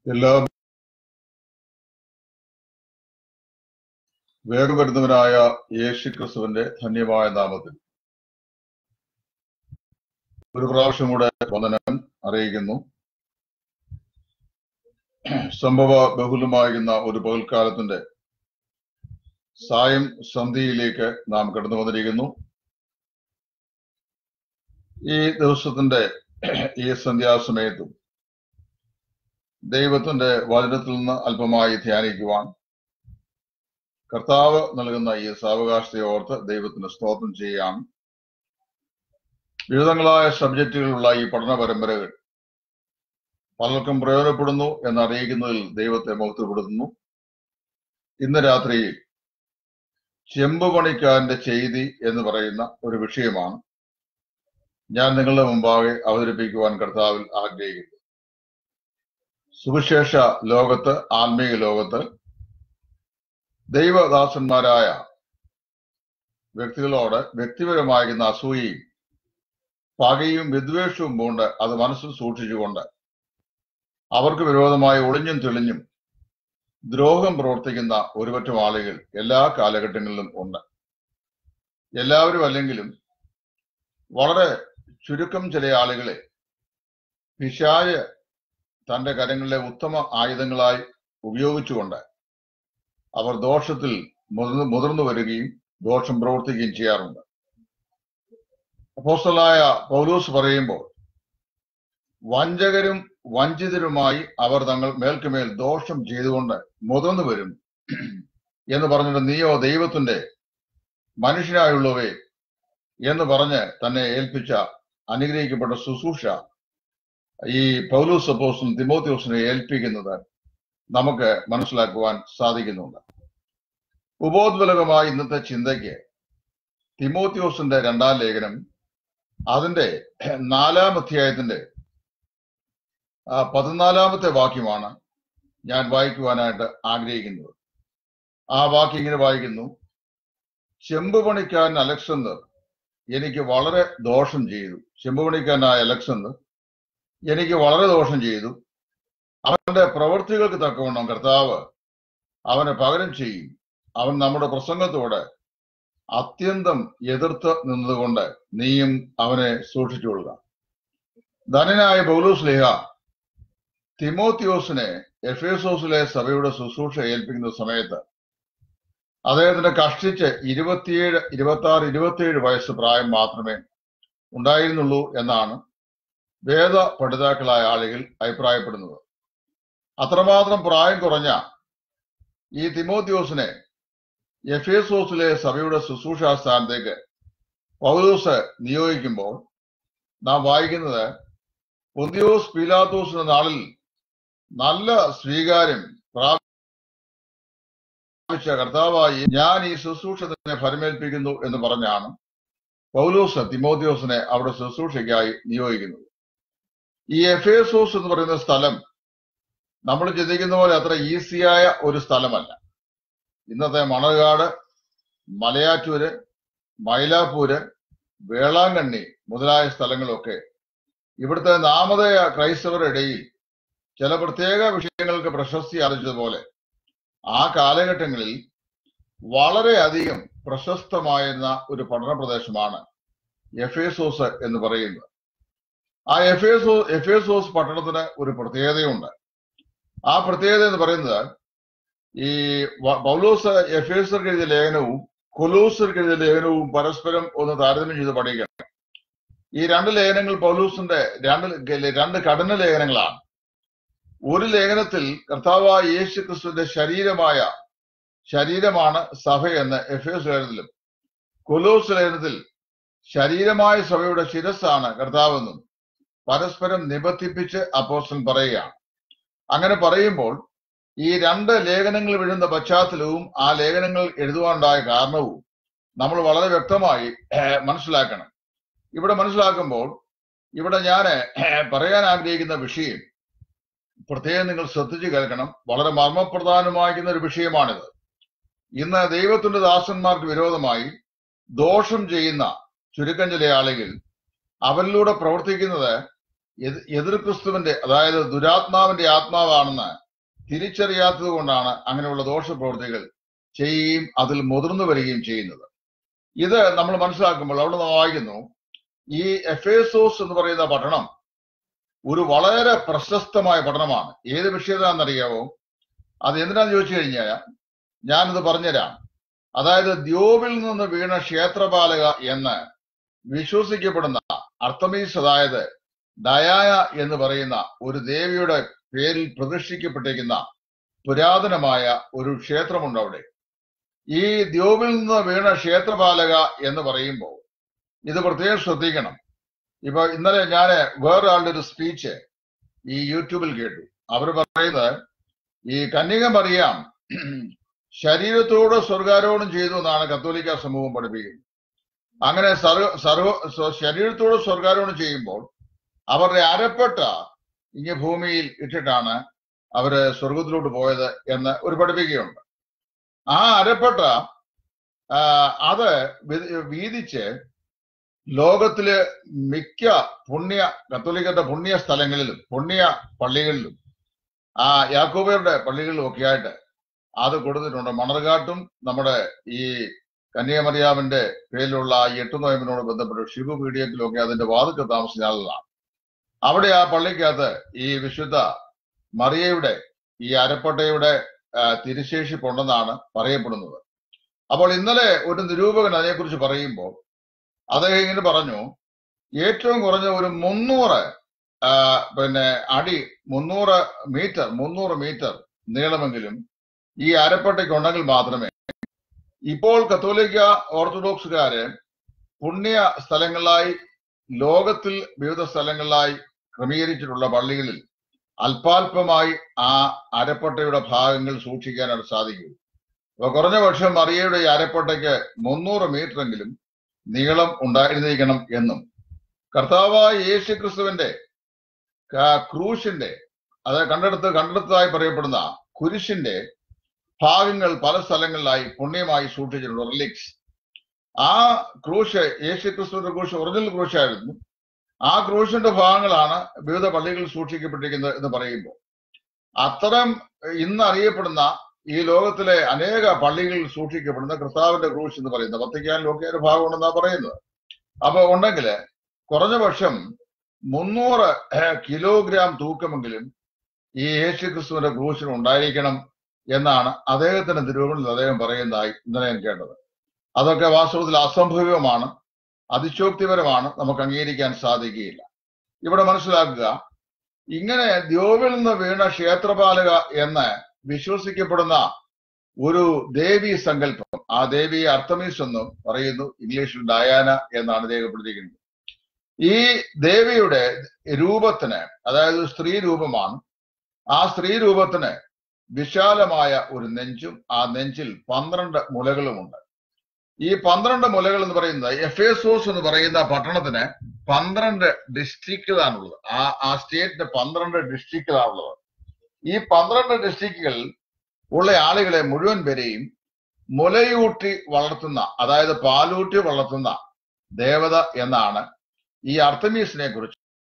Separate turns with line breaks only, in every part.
എല്ലാ വേഗവരുന്നവനായ യേശു ക്രിസ്തുവിന്റെ ധന്യമായ നാമത്തിൽ ഒരു പ്രാവശ്യം കൂടെ വന്ദനം അറിയിക്കുന്നു സംഭവ ബഹുലമാകുന്ന ഒരു പകൽക്കാലത്തിന്റെ സായം സന്ധിയിലേക്ക് നാം കടന്നു വന്നിരിക്കുന്നു ഈ ദിവസത്തിന്റെ ഈ സന്ധ്യാസമയത്തും ദൈവത്തിന്റെ വചനത്തിൽ നിന്ന് അല്പമായി ധ്യാനിക്കുവാൻ കർത്താവ് നൽകുന്ന ഈ സാവകാശത്തെ ഓർത്ത് ദൈവത്തിന് സ്തോത്രം ചെയ്യാം വിവിധങ്ങളായ സബ്ജക്റ്റുകളുള്ള ഈ പഠന പരമ്പരകൾ പലർക്കും പ്രയോജനപ്പെടുന്നു എന്ന് അറിയിക്കുന്നതിൽ ദൈവത്തെ മഹത്വപ്പെടുത്തുന്നു ഇന്ന് രാത്രിയിൽ ചെമ്പ് പണിക്കാരന്റെ ചെയ്തി എന്ന് പറയുന്ന ഒരു വിഷയമാണ് ഞാൻ നിങ്ങളുടെ മുമ്പാകെ അവതരിപ്പിക്കുവാൻ കർത്താവിൽ ആഗ്രഹിക്കുന്നു സുവിശേഷ ലോകത്ത് ആത്മീയ ലോകത്ത് ദൈവദാസന്മാരായ വ്യക്തികളോട് വ്യക്തിപരമാകുന്ന അസൂയയും പകയും വിദ്വേഷവും കൊണ്ട് അത് മനസ്സിൽ സൂക്ഷിച്ചുകൊണ്ട് അവർക്ക് വിരോധമായി ഒളിഞ്ഞും തെളിഞ്ഞും ദ്രോഹം പ്രവർത്തിക്കുന്ന ഒരുപറ്റം ആളുകൾ എല്ലാ കാലഘട്ടങ്ങളിലും ഉണ്ട് എല്ലാവരും അല്ലെങ്കിലും വളരെ ചുരുക്കം ചില ആളുകളെ പിശായ തന്റെ കരങ്ങളിലെ ഉത്തമ ആയുധങ്ങളായി ഉപയോഗിച്ചുകൊണ്ട് അവർ ദോഷത്തിൽ മുതിർന്നു മുതിർന്നു വരികയും ദോഷം പ്രവർത്തിക്കുകയും ചെയ്യാറുണ്ട് അപ്പോസ്റ്റലായ പൗലൂസ് പറയുമ്പോൾ വഞ്ചകരും വഞ്ചിതരുമായി അവർ തങ്ങൾ മേൽക്കുമേൽ ദോഷം ചെയ്തുകൊണ്ട് മുതിർന്നു വരും എന്ന് പറഞ്ഞിട്ട് നീയോ ദൈവത്തിന്റെ മനുഷ്യനായുള്ളവേ എന്ന് പറഞ്ഞ് തന്നെ ഏൽപ്പിച്ച അനുഗ്രഹിക്കപ്പെട്ട ശുശ്രൂഷ ഈ പൗലൂസ് അപ്പോസും തിമോത്യോസിനെ ഏൽപ്പിക്കുന്നത് നമുക്ക് മനസ്സിലാക്കുവാൻ സാധിക്കുന്നുണ്ട് ഉപോദ്വലകമായ ഇന്നത്തെ ചിന്തയ്ക്ക് തിമോത്യോസിന്റെ രണ്ടാം ലേഖനം അതിന്റെ നാലാം അധ്യായത്തിന്റെ ആ, പതിനാലാമത്തെ വാക്യമാണ് ഞാൻ വായിക്കുവാനായിട്ട് ആഗ്രഹിക്കുന്നത് ആ വാക്യം ഇങ്ങനെ വായിക്കുന്നു ചെമ്പ് പണിക്കാരൻ അലക്സണ്ടർ എനിക്ക് വളരെ ദോഷം ചെയ്തു ചെമ്പ് പണിക്കാരനായ അലക്സണ്ടർ എനിക്ക് വളരെ ദോഷം ചെയ്തു അവന്റെ പ്രവൃത്തികൾക്ക് തക്കവണ്ണം കർത്താവ് അവനെ പകരം ചെയ്യും അവൻ നമ്മുടെ പ്രസംഗത്തോട് അത്യന്തം എതിർത്ത് നിന്നതുകൊണ്ട് നീയും അവനെ സൂക്ഷിച്ചുകൊള്ളുക ധനനായ പൗലൂസ് ലേഹ തിമോത്തിയോസിനെ എഫേസോസിലെ സഭയുടെ ശുശ്രൂഷ ഏൽപ്പിക്കുന്ന സമയത്ത് അദ്ദേഹത്തിന് കഷ്ടിച്ച് ഇരുപത്തിയേഴ് ഇരുപത്തി ആറ് ഇരുപത്തിയേഴ് വയസ്സ് പ്രായം മാത്രമേ ഉണ്ടായിരുന്നുള്ളൂ എന്നാണ് വേദ പഠിതാക്കളായ ആളുകൾ അഭിപ്രായപ്പെടുന്നത് അത്രമാത്രം പ്രായം കുറഞ്ഞ ഈ തിമോത്യോസിനെ എഫേസോസിലെ സഭയുടെ ശുശ്രൂഷാ സ്ഥാനത്തേക്ക് പൗലോസ് നിയോഗിക്കുമ്പോൾ നാം വായിക്കുന്നത് പൊന്തിയോസ് പീലാത്തോസിന്റെ നാളിൽ നല്ല സ്വീകാര്യം പ്രാപിച്ച കർത്താവായി ഞാൻ ഈ ശുശ്രൂഷ തന്നെ ഫലമേൽപ്പിക്കുന്നു എന്ന് പറഞ്ഞാണ് പൗലോസ് തിമോത്യോസിനെ അവിടെ ശുശ്രൂഷയ്ക്കായി നിയോഗിക്കുന്നത് ഈ എഫേസോസ് എന്ന് പറയുന്ന സ്ഥലം നമ്മൾ ചിന്തിക്കുന്ന പോലെ അത്ര ഈസിയായ ഒരു സ്ഥലമല്ല ഇന്നത്തെ മണർകാട് മലയാറ്റൂര് മൈലാപ്പൂര് വേളാങ്കണ്ണി മുതലായ സ്ഥലങ്ങളൊക്കെ ഇവിടുത്തെ നാമധേയ ക്രൈസ്തവരുടെ ഇടയിൽ ചില പ്രത്യേക വിഷയങ്ങൾക്ക് പ്രശസ്തി ആർജിച്ചതുപോലെ ആ കാലഘട്ടങ്ങളിൽ വളരെയധികം പ്രശസ്തമായിരുന്ന ഒരു പഠന പ്രദേശമാണ് എഫേസോസ് എന്ന് പറയുന്നത് ആ എഫേസോ എഫേസോസ് പട്ടണത്തിന് ഒരു പ്രത്യേകതയുണ്ട് ആ പ്രത്യേകത എന്ന് പറയുന്നത് ഈ വ- പൗലോസ് എഫേസർക്ക് എഴുതിയ ലേഖനവും കൊലൂസർക്ക് എഴുതിയ ലേഖനവും പരസ്പരം ഒന്ന് താരതമ്യം ചെയ്ത് പഠിക്കണം ഈ രണ്ട് ലേഖനങ്ങൾ പൗലൂസിന്റെ രണ്ട് ല- രണ്ട് കഠിന ലേഖനങ്ങളാണ് ഒരു ലേഖനത്തിൽ കർത്താവായ യേശു ക്രിസ്തുവിന്റെ ശരീരമായ ശരീരമാണ് സഭയെന്ന് എഫേസ് ലേഖനത്തിലും കൊലൂസ് ലേഖനത്തിൽ ശരീരമായ സഭയുടെ ശിരസ്സാണ് കർത്താവെന്നും പരസ്പരം നിബന്ധിപ്പിച്ച് അപ്പോസ്റ്റലൻ പറയുകയാണ് അങ്ങനെ പറയുമ്പോൾ ഈ രണ്ട് ലേഖനങ്ങൾ വീഴുന്ന പശ്ചാത്തലവും ആ ലേഖനങ്ങൾ എഴുതുവാനുണ്ടായ കാരണവും നമ്മൾ വളരെ വ്യക്തമായി ഏഹ്, മനസ്സിലാക്കണം ഇവിടെ മനസ്സിലാക്കുമ്പോൾ ഇവിടെ ഞാൻ പറയാൻ ആഗ്രഹിക്കുന്ന വിഷയം പ്രത്യേകം നിങ്ങൾ ശ്രദ്ധിച്ചു കേൾക്കണം വളരെ മർമ്മപ്രധാനമായിരിക്കുന്ന ഒരു വിഷയമാണിത് ഇന്ന് ദൈവത്തിന്റെ ദാസന്മാർക്ക് വിരോധമായി ദോഷം ചെയ്യുന്ന ചുരുക്കം ചില ആളുകൾ അവരിലൂടെ പ്രവർത്തിക്കുന്നത് എതി- എതിർ ക്രിസ്തുവിന്റെ അതായത് ദുരാത്മാവിന്റെ ആത്മാവാണെന്ന് തിരിച്ചറിയാത്തത് കൊണ്ടാണ് അങ്ങനെയുള്ള ദോഷപ്രവൃത്തികൾ ചെയ്യുകയും അതിൽ മുതിർന്നു വരികയും ചെയ്യുന്നത് ഇത് നമ്മൾ മനസ്സിലാക്കുമ്പോൾ അവിടെ നമ്മൾ വായിക്കുന്നു ഈ എഫേസോസ് എന്ന് പറയുന്ന പട്ടണം ഒരു വളരെ പ്രശസ്തമായ പട്ടണമാണ് ഏത് വിഷയതാണെന്നറിയാവോ അത് എന്തിനാന്ന് ചോദിച്ചു കഴിഞ്ഞാൽ ഞാനിത് പറഞ്ഞുതരാം അതായത് ദ്യോവിൽ നിന്ന് വീണ ക്ഷേത്രപാലക എന്ന് വിശ്വസിക്കപ്പെടുന്ന അർത്തമീസ് അതായത് ഡയായ എന്ന് പറയുന്ന ഒരു ദേവിയുടെ പേരിൽ പ്രതിഷ്ഠിക്കപ്പെട്ടിരിക്കുന്ന പുരാതനമായ ഒരു ക്ഷേത്രമുണ്ട് അവിടെ ഈ ദ്യോവിൽ നിന്ന് വീണ ക്ഷേത്രപാലക എന്ന് പറയുമ്പോൾ ഇത് പ്രത്യേകം ശ്രദ്ധിക്കണം ഇപ്പൊ ഇന്നലെ ഞാൻ വേറൊരാളുടെ ഒരു സ്പീച്ച് ഈ യൂട്യൂബിൽ കേട്ടു അവർ പറയുന്നത് ഈ കന്യക മറിയാം ശരീരത്തോട് സ്വർഗാരോഹണം ചെയ്തു എന്നാണ് കത്തോലിക്ക സമൂഹം പഠിപ്പിക്കുന്നത് അങ്ങനെ സർവ സർവ സ്വ- ശരീരത്തോട് സ്വർഗാരോഹണം ചെയ്യുമ്പോൾ അവരുടെ അരപ്പെട്ട ഇങ്ങ ഭൂമിയിൽ ഇട്ടിട്ടാണ് അവര് സ്വർഗത്തിലോട്ട് പോയത് എന്ന് ഒരു പഠിപ്പിക്കുകയുണ്ട് ആ അരപ്പെട്ട ആ, അത് വി- വീതിച്ച് ലോകത്തിലെ മിക്ക പുണ്യ കത്തോലിക്കരുടെ പുണ്യ സ്ഥലങ്ങളിലും പുണ്യ പള്ളികളിലും ആ യാക്കോബയുടെ പള്ളികളിലും ഒക്കെ ആയിട്ട് അത് കൊടുത്തിട്ടുണ്ട് മണർകാട്ടും നമ്മുടെ ഈ കന്യാമറിയാമിന്റെ പേരിലുള്ള ഈ എട്ടു നോയമ്പിനോട് ബന്ധപ്പെട്ട് ശിവ പീഡിയത്തിലും ഒക്കെ അതിന്റെ വാതിൽക്ക് താമസിച്ച ആളാണ് അവിടെ ആ പള്ളിക്കകത്ത് ഈ വിശുദ്ധ മറിയയുടെ ഈ അരപ്പട്ടയുടെ ആ, തിരുശേഷിപ്പുണ്ടെന്നാണ് പറയപ്പെടുന്നത് അപ്പോൾ ഇന്നലെ ഒരു നിരൂപകൻ അതിനെക്കുറിച്ച് പറയുമ്പോൾ അദ്ദേഹം ഇങ്ങനെ പറഞ്ഞു ഏറ്റവും കുറഞ്ഞ ഒരു മുന്നൂറ് ആ, പിന്നെ അടി മുന്നൂറ് മീറ്റർ മുന്നൂറ് മീറ്റർ നീളമെങ്കിലും ഈ അരപ്പട്ടയ്ക്ക് ഉണ്ടെങ്കിൽ മാത്രമേ ഇപ്പോൾ കത്തോലിക്ക ഓർത്തഡോക്സുകാര് പുണ്യ സ്ഥലങ്ങളിലായി ലോകത്തിൽ വിവിധ സ്ഥലങ്ങളിലായി ക്രമീകരിച്ചിട്ടുള്ള പള്ളികളിൽ അല്പാൽപമായി ആ അരപ്പട്ടയുടെ ഭാഗങ്ങൾ സൂക്ഷിക്കാനായിട്ട് സാധിക്കും അപ്പൊ കുറഞ്ഞ പക്ഷം മറിയയുടെ ഈ അരപ്പട്ടയ്ക്ക് മുന്നൂറ് മീറ്റർ എങ്കിലും നീളം ഉണ്ടായിരുന്നിരിക്കണം എന്നും കർത്താവായ യേശു ക്രിസ്തുവിന്റെ ക- ക്രൂശിന്റെ അത് കണ്ടെടുത്ത് കണ്ടെടുത്തതായി പറയപ്പെടുന്ന കുരിശിന്റെ ഭാഗങ്ങൾ പല സ്ഥലങ്ങളിലായി പുണ്യമായി സൂക്ഷിച്ചിട്ടുണ്ട് റിലിക്സ് ആ ക്രൂശ് യേശു ക്രിസ്തുവിന്റെ ക്രൂശ് ഒറിജിനൽ ക്രൂശായിരുന്നു ആ ക്രൂശിന്റെ ഭാഗങ്ങളാണ് വിവിധ പള്ളികളിൽ സൂക്ഷിക്കപ്പെട്ടിരിക്കുന്നത് എന്ന് പറയുമ്പോൾ അത്തരം ഇന്ന് അറിയപ്പെടുന്ന ഈ ലോകത്തിലെ അനേക പള്ളികളിൽ സൂക്ഷിക്കപ്പെടുന്ന കർത്താവിന്റെ ക്രൂശ് എന്ന് പറയുന്നത് വത്തിക്കാനിലൊക്കെ ഒരു ഭാഗമുണ്ടെന്നാണ് പറയുന്നത് അപ്പൊ ഉണ്ടെങ്കിൽ കുറഞ്ഞ പക്ഷം മുന്നൂറ് കിലോഗ്രാം തൂക്കമെങ്കിലും ഈ യേശു ക്രിസ്തുവിന്റെ ക്രൂശിന് ഉണ്ടായിരിക്കണം എന്നാണ് അദ്ദേഹത്തിന്റെ നിരൂപണത്തിൽ അദ്ദേഹം പറയുന്നതായി ഇന്നലെ ഞാൻ കേട്ടത് അതൊക്കെ വാസ്തവത്തിൽ അസംഭവ്യമാണ് അതിശോക്തിപരമാണ് നമുക്ക് അംഗീകരിക്കാൻ സാധിക്കുകയില്ല ഇവിടെ മനസ്സിലാക്കുക ഇങ്ങനെ ദ്യോവിൽ നിന്ന് വീണ ക്ഷേത്രപാലക എന്ന് വിശ്വസിക്കപ്പെടുന്ന ഒരു ദേവി സങ്കല്പം ആ ദേവി അർത്തമീസ് എന്നും പറയുന്നു ഇംഗ്ലീഷിൽ ഡയാന എന്നാണ് രേഖപ്പെടുത്തിയിരിക്കുന്നത് ഈ ദേവിയുടെ രൂപത്തിന് അതായത് സ്ത്രീ രൂപമാണ് ആ സ്ത്രീ രൂപത്തിന് വിശാലമായ ഒരു നെഞ്ചും ആ നെഞ്ചിൽ പന്ത്രണ്ട് മുലകളുമുണ്ട് ഈ പന്ത്രണ്ട് മുലകൾ എന്ന് പറയുന്നത് എഫേസോസ് എന്ന് പറയുന്ന പട്ടണത്തിന് പന്ത്രണ്ട് ഡിസ്ട്രിക്റ്റുകളാണുള്ളത് ആ ആ സ്റ്റേറ്റിന് പന്ത്രണ്ട് ഡിസ്ട്രിക്റ്റുകളാണുള്ളത് ഈ പന്ത്രണ്ട് ഡിസ്ട്രിക്റ്റുകളിൽ ഉള്ള ആളുകളെ മുഴുവൻ പേരെയും മുലയൂട്ടി വളർത്തുന്ന അതായത് പാലൂട്ടി വളർത്തുന്ന ദേവത എന്നാണ് ഈ അർത്തമീസിനെ കുറിച്ച്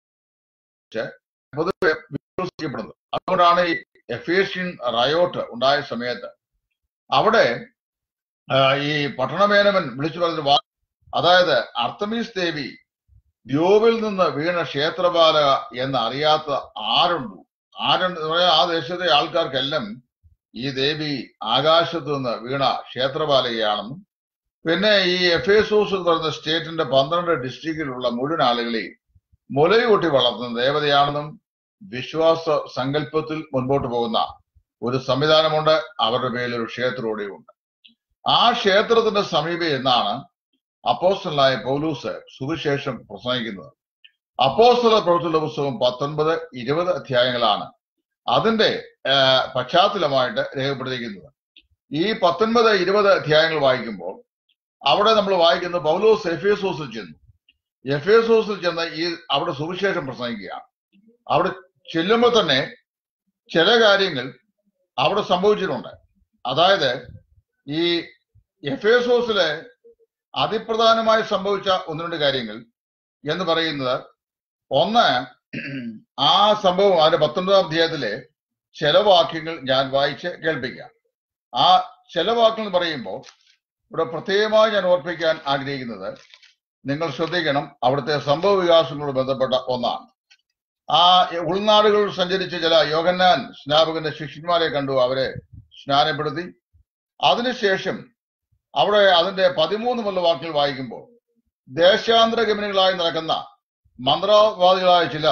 പൊതുവെ വിശ്വസിക്കപ്പെടുന്നത് അതുകൊണ്ടാണ് ഈ എഫേഷ്യൻ റയോട്ട് ഉണ്ടായ സമയത്ത് അവിടെ ആ, ഈ പട്ടണമേനവൻ വിളിച്ചു പറഞ്ഞ വാ അതായത് അർത്തമീസ് ദേവി ദ്യോവിൽ നിന്ന് വീണ ക്ഷേത്രപാലക എന്ന് അറിയാത്ത ആരുണ്ടു ആരുണ്ട് എന്ന് പറയാ ആ ദേശത്തെ ആൾക്കാർക്കെല്ലാം ഈ ദേവി ആകാശത്ത് നിന്ന് വീണ ക്ഷേത്രപാലകയാണെന്നും പിന്നെ ഈ എഫേസോസ് എന്ന് പറയുന്ന സ്റ്റേറ്റിന്റെ പന്ത്രണ്ട് ഡിസ്ട്രിക്റ്റിലുള്ള മുഴുവൻ ആളുകളെയും മുലയൂട്ടി വളർത്തുന്ന ദേവതയാണെന്നും വിശ്വാസ സങ്കല്പത്തിൽ മുൻപോട്ട് പോകുന്ന ഒരു സംവിധാനമുണ്ട് അവരുടെ പേരിൽ ഒരു ക്ഷേത്രോടെയുണ്ട് ആ ക്ഷേത്രത്തിന്റെ സമീപം എന്നാണ് അപ്പോസ്റ്റലായ പൗലൂസ് സുവിശേഷം പ്രസംഗിക്കുന്നത് അപ്പോസ്തല പ്രവൃത്തിയുള്ള പുസ്തകം പത്തൊൻപത് ഇരുപത് അധ്യായങ്ങളാണ് അതിന്റെ ആ, പശ്ചാത്തലമായിട്ട് രേഖപ്പെടുത്തിയിരിക്കുന്നത് ഈ പത്തൊൻപത് ഇരുപത് അധ്യായങ്ങൾ വായിക്കുമ്പോൾ അവിടെ നമ്മൾ വായിക്കുന്നത് പൗലോസ് എഫേസോസിൽ ചെന്നു എഫേസോസിൽ ചെന്ന് ഈ അവിടെ സുവിശേഷം പ്രസംഗിക്കുകയാണ് അവിടെ ചെല്ലുമ്പോൾ തന്നെ ചില കാര്യങ്ങൾ അവിടെ സംഭവിച്ചിട്ടുണ്ട് അതായത് ഈ എഫേസോസിലെ അതിപ്രധാനമായി സംഭവിച്ച ഒന്ന് രണ്ട് കാര്യങ്ങൾ എന്ന് പറയുന്നത് ഒന്ന് ആ സംഭവം അതിന്റെ പത്തൊൻപതാം അധ്യായത്തിലെ ചില വാക്യങ്ങൾ ഞാൻ വായിച്ച് കേൾപ്പിക്കാം ആ ചില വാക്യങ്ങൾ എന്ന് പറയുമ്പോൾ ഇവിടെ പ്രത്യേകമായി ഞാൻ ഓർപ്പിക്കാൻ ആഗ്രഹിക്കുന്നത് നിങ്ങൾ ശ്രദ്ധിക്കണം അവിടുത്തെ സംഭവ വികാസങ്ങളോട് ബന്ധപ്പെട്ട ഒന്നാണ് ആ ഉൾനാടുകളിൽ സഞ്ചരിച്ച ചില യോഗന്നാൻ സ്നാപകന്റെ ശിഷ്യന്മാരെ കണ്ടു അവരെ സ്നാനപ്പെടുത്തി അതിനുശേഷം അവിടെ അതിന്റെ പതിമൂന്ന് മുതൽ വാക്യങ്ങൾ വായിക്കുമ്പോൾ ദേശാന്തര ഗമനികളായി നടക്കുന്ന മന്ത്രവാദികളായ ചില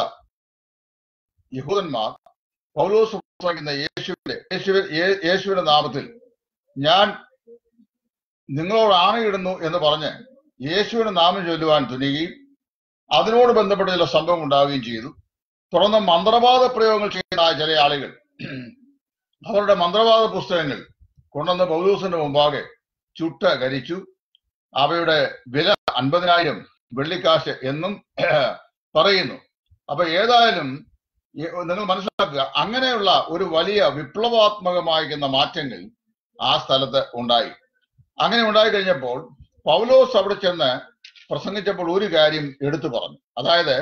യഹൂദന്മാർ പൗലോസ് പ്രസംഗിക്കുന്ന യേശുവിന്റെ യേശുവിൻ യേ- യേശുവിന്റെ നാമത്തിൽ ഞാൻ നിങ്ങളോട് ആണയിടുന്നു എന്ന് പറഞ്ഞ് യേശുവിന്റെ നാമം ചൊല്ലുവാൻ തുനിയുകയും അതിനോട് ബന്ധപ്പെട്ട ചില സംഭവം ഉണ്ടാവുകയും ചെയ്തു തുടർന്ന് മന്ത്രവാദ പ്രയോഗങ്ങൾ ചെയ്യുന്ന ചില ആളുകൾ അവരുടെ മന്ത്രവാദ പുസ്തകങ്ങൾ കൊണ്ടുവന്ന് പൗലൂസിന്റെ മുമ്പാകെ ചുട്ട കരിച്ചു അവയുടെ വില അൻപതിനായിരം വെള്ളിക്കാശ് എന്നും പറയുന്നു അപ്പൊ ഏതായാലും ഈ- നിങ്ങൾ മനസ്സിലാക്കുക അങ്ങനെയുള്ള ഒരു വലിയ വിപ്ലവാത്മകമായിരിക്കുന്ന മാറ്റങ്ങൾ ആ സ്ഥലത്ത് ഉണ്ടായി അങ്ങനെ ഉണ്ടായി കഴിഞ്ഞപ്പോൾ പൗലോസ് അവിടെ ചെന്ന് പ്രസംഗിച്ചപ്പോൾ ഒരു കാര്യം എടുത്തു പറഞ്ഞു അതായത്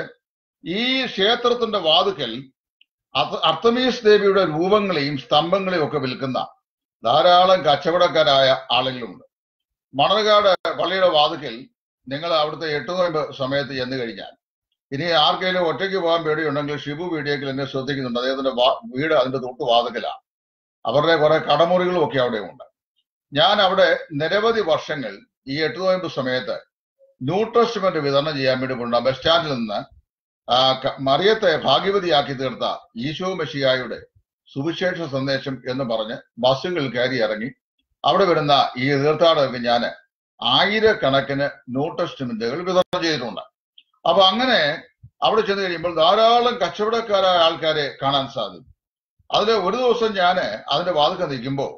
ഈ ക്ഷേത്രത്തിന്റെ വാതുക്കൽ അർത്ത- അർത്തമീസ് ദേവിയുടെ രൂപങ്ങളെയും സ്തംഭങ്ങളെയും ഒക്കെ വിൽക്കുന്ന ധാരാളം കച്ചവടക്കാരായ ആളുകളുണ്ട് മണർകാട് പള്ളിയുടെ വാതുക്കൽ നിങ്ങൾ അവിടുത്തെ എട്ട് നോയമ്പ് സമയത്ത് ചെന്ന് കഴിഞ്ഞാൽ ഇനി ആർക്കെങ്കിലും ഒറ്റയ്ക്ക് പോകാൻ പേടിയുണ്ടെങ്കിൽ ഷിബു വീഡിയോക്കിൽ എന്നെ ശ്രദ്ധിക്കുന്നുണ്ട് അദ്ദേഹത്തിന്റെ വാ- വീട് അതിന്റെ തൊട്ട് വാതുക്കലാണ് അവരുടെ കുറെ കടമുറികളും ഒക്കെ അവിടെ ഉണ്ട് ഞാൻ അവിടെ നിരവധി വർഷങ്ങൾ ഈ എട്ട് നോയമ്പ് സമയത്ത് ന്യൂ ടെസ്റ്റ്മെന്റ് വിതരണം ചെയ്യാൻ വേണ്ടി പോയിട്ടുണ്ട് ബസ് സ്റ്റാൻഡിൽ നിന്ന് ആ, ക- മറിയത്തെ ഭാഗ്യവതിയാക്കി തീർത്ത ഈശോ മെഷിയായുടെ സുവിശേഷ സന്ദേശം എന്ന് പറഞ്ഞ് ബസ്സുകൾ കയറി ഇറങ്ങി അവിടെ വരുന്ന ഈ തീർത്ഥാടകർക്ക് ഞാൻ ആയിരക്കണക്കിന് ന്യൂ ടെസ്റ്റ്മെന്റുകൾ വിതരണം ചെയ്തിട്ടുണ്ട് അപ്പൊ അങ്ങനെ അവിടെ ചെന്ന് കഴിയുമ്പോൾ ധാരാളം കച്ചവടക്കാരായ ആൾക്കാരെ കാണാൻ സാധിക്കും അതിൽ ഒരു ദിവസം ഞാൻ അതിന്റെ വാതിൽക്ക് നിൽക്കുമ്പോൾ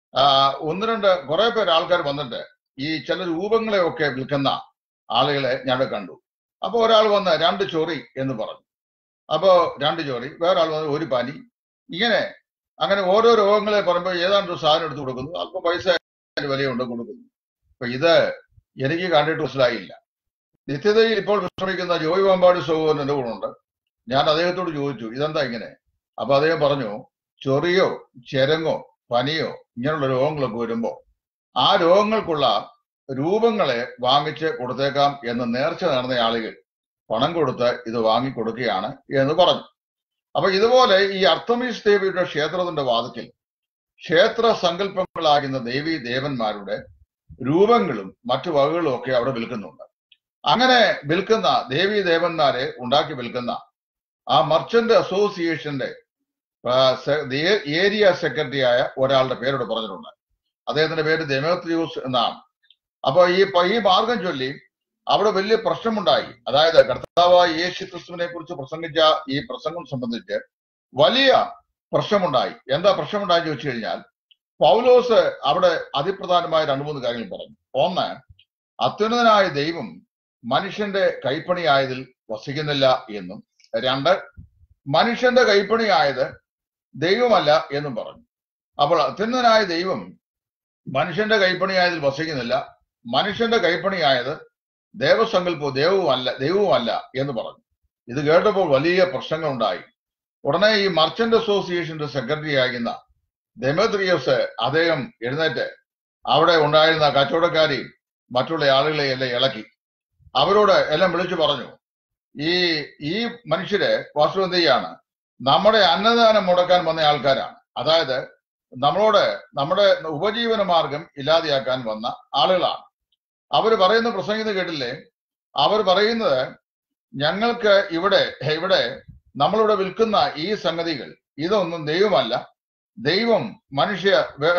ഒന്ന് രണ്ട് കുറെ പേര് ആൾക്കാർ വന്നിട്ട് ഈ ചില രൂപങ്ങളെ ഒക്കെ വിൽക്കുന്ന ആളുകളെ ഞാൻ കണ്ടു അപ്പൊ ഒരാൾ വന്ന് രണ്ട് ചൊറി എന്ന് പറഞ്ഞു അപ്പോ രണ്ട് ചോറി വേറെ ആൾ വന്ന് ഒരു പനി ഇങ്ങനെ അങ്ങനെ ഓരോ രോഗങ്ങളെ പറയുമ്പോൾ ഏതാണ്ട് ഒരു സാധനം എടുത്ത് കൊടുക്കുന്നു അല്പം പൈസ അതിന് വിലയുണ്ട് കൊടുക്കുന്നു അപ്പൊ ഇത് എനിക്ക് കണ്ടിട്ട് മനസ്സിലായില്ല നിത്യതയിൽ ഇപ്പോൾ വിശ്രമിക്കുന്ന ജോയി വമ്പാടി സഹോദരൻ എന്റെ കൂടെ ഉണ്ട് ഞാൻ അദ്ദേഹത്തോട് ചോദിച്ചു ഇതെന്താ ഇങ്ങനെ അപ്പൊ അദ്ദേഹം പറഞ്ഞു ചൊറിയോ ചെരങ്ങോ പനിയോ ഇങ്ങനെയുള്ള രോഗങ്ങളൊക്കെ വരുമ്പോ ആ രോഗങ്ങൾക്കുള്ള രൂപങ്ങളെ വാങ്ങിച്ച് കൊടുത്തേക്കാം എന്ന് നേർച്ച നേർന്ന ആളുകൾ പണം കൊടുത്ത് ഇത് വാങ്ങി കൊടുക്കുകയാണ് എന്ന് പറഞ്ഞു അപ്പൊ ഇതുപോലെ ഈ അർത്തമീസ് ദേവിയുടെ ക്ഷേത്രത്തിന്റെ വാതിക്കൽ ക്ഷേത്ര സങ്കല്പങ്ങളാകുന്ന ദേവി ദേവന്മാരുടെ രൂപങ്ങളും മറ്റു വകകളും ഒക്കെ അവിടെ വിൽക്കുന്നുണ്ട് അങ്ങനെ വിൽക്കുന്ന ദേവി ദേവന്മാരെ ഉണ്ടാക്കി വിൽക്കുന്ന ആ മർച്ചന്റ് അസോസിയേഷന്റെ ആ, സെ- ദേ- ഏരിയ സെക്രട്ടറി ആയ ഒരാളുടെ പേരോട് പറഞ്ഞിട്ടുണ്ട് അദ്ദേഹത്തിന്റെ പേര് ദെമോത്രിയൂസ് എന്നാണ് അപ്പൊ ഈ പ- ഈ മാർഗം ചൊല്ലി അവിടെ വലിയ പ്രശ്നമുണ്ടായി അതായത് കർത്താവായ യേശു ക്രിസ്തുവിനെ കുറിച്ച് പ്രസംഗിച്ച ഈ പ്രസംഗം സംബന്ധിച്ച് വലിയ പ്രശ്നമുണ്ടായി എന്താ പ്രശ്നമുണ്ടായി ചോദിച്ചു കഴിഞ്ഞാൽ പൗലോസ് അവിടെ അതിപ്രധാനമായ രണ്ട് മൂന്ന് കാര്യങ്ങൾ പറഞ്ഞു ഒന്ന് അത്യുന്നതനായ ദൈവം മനുഷ്യന്റെ കൈപ്പണിയായതിൽ വസിക്കുന്നില്ല എന്നും രണ്ട് മനുഷ്യന്റെ കൈപ്പണിയായത് ദൈവമല്ല എന്നും പറഞ്ഞു അപ്പോൾ അത്യുന്നതനായ ദൈവം മനുഷ്യന്റെ കൈപ്പണിയായതിൽ വസിക്കുന്നില്ല മനുഷ്യന്റെ കൈപ്പണിയായത് ദേവസങ്കല്പവും ദൈവവുമല്ല ദൈവവുമല്ല എന്ന് പറഞ്ഞു ഇത് കേട്ടപ്പോൾ വലിയ പ്രശ്നങ്ങൾ ഉണ്ടായി ഉടനെ ഈ മർച്ചന്റ് അസോസിയേഷന്റെ സെക്രട്ടറി ആയിരുന്ന ഡെമോത്രിയസ് അദ്ദേഹം എഴുന്നേറ്റ് അവിടെ ഉണ്ടായിരുന്ന കച്ചവടക്കാരെയും മറ്റുള്ള ആളുകളെ എല്ലാം ഇളക്കി അവരോട് എല്ലാം വിളിച്ചു പറഞ്ഞു ഈ ഈ മനുഷ്യര് വാസ്തു എന്ത് ചെയ്യാണ് നമ്മുടെ അന്നദാനം മുടക്കാൻ വന്ന ആൾക്കാരാണ് അതായത് നമ്മളോട് നമ്മുടെ ഉപജീവന മാർഗം ഇല്ലാതെയാക്കാൻ വന്ന ആളുകളാണ് അവർ പറയുന്ന പ്രസംഗിക്കുന്നത് കേട്ടില്ലേ അവർ പറയുന്നത് ഞങ്ങൾക്ക് ഇവിടെ ഇവിടെ നമ്മളിവിടെ വിൽക്കുന്ന ഈ സംഗതികൾ ഇതൊന്നും ദൈവമല്ല ദൈവം മനുഷ്യ വേ-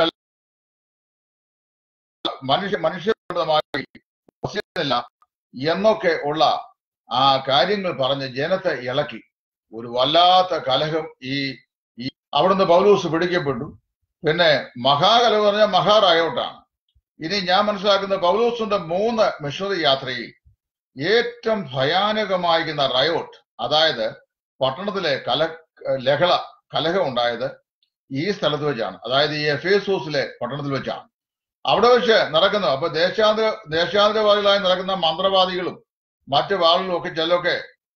മനുഷ്യ മനുഷ്യമായി വസിക്കുന്നില്ല എന്നൊക്കെ ഉള്ള ആ കാര്യങ്ങൾ പറഞ്ഞ് ജനത്തെ ഇളക്കി ഒരു വല്ലാത്ത കലഹം ഈ ഈ അവിടുന്ന് പൗലൂസ് പിടിക്കപ്പെട്ടു പിന്നെ മഹാകലഹം എന്ന് പറഞ്ഞാൽ മഹാറായോട്ടാണ് ഇനി ഞാൻ മനസ്സിലാക്കുന്ന പൗലൂസിന്റെ മൂന്ന് മിഷണറി യാത്രയിൽ ഏറ്റവും ഭയാനകമായിരിക്കുന്ന റയോട്ട് അതായത് പട്ടണത്തിലെ കല ലഹള കലഹം ഉണ്ടായത് ഈ സ്ഥലത്ത് വെച്ചാണ് അതായത് ഈ എഫേസോസിലെ പട്ടണത്തിൽ വെച്ചാണ് അവിടെ വെച്ച് നടക്കുന്ന അപ്പൊ ദേശാന്തര ദേശാന്തരവാദികളായി നടക്കുന്ന മന്ത്രവാദികളും മറ്റു ആളുകളും ഒക്കെ ചിലരൊക്കെ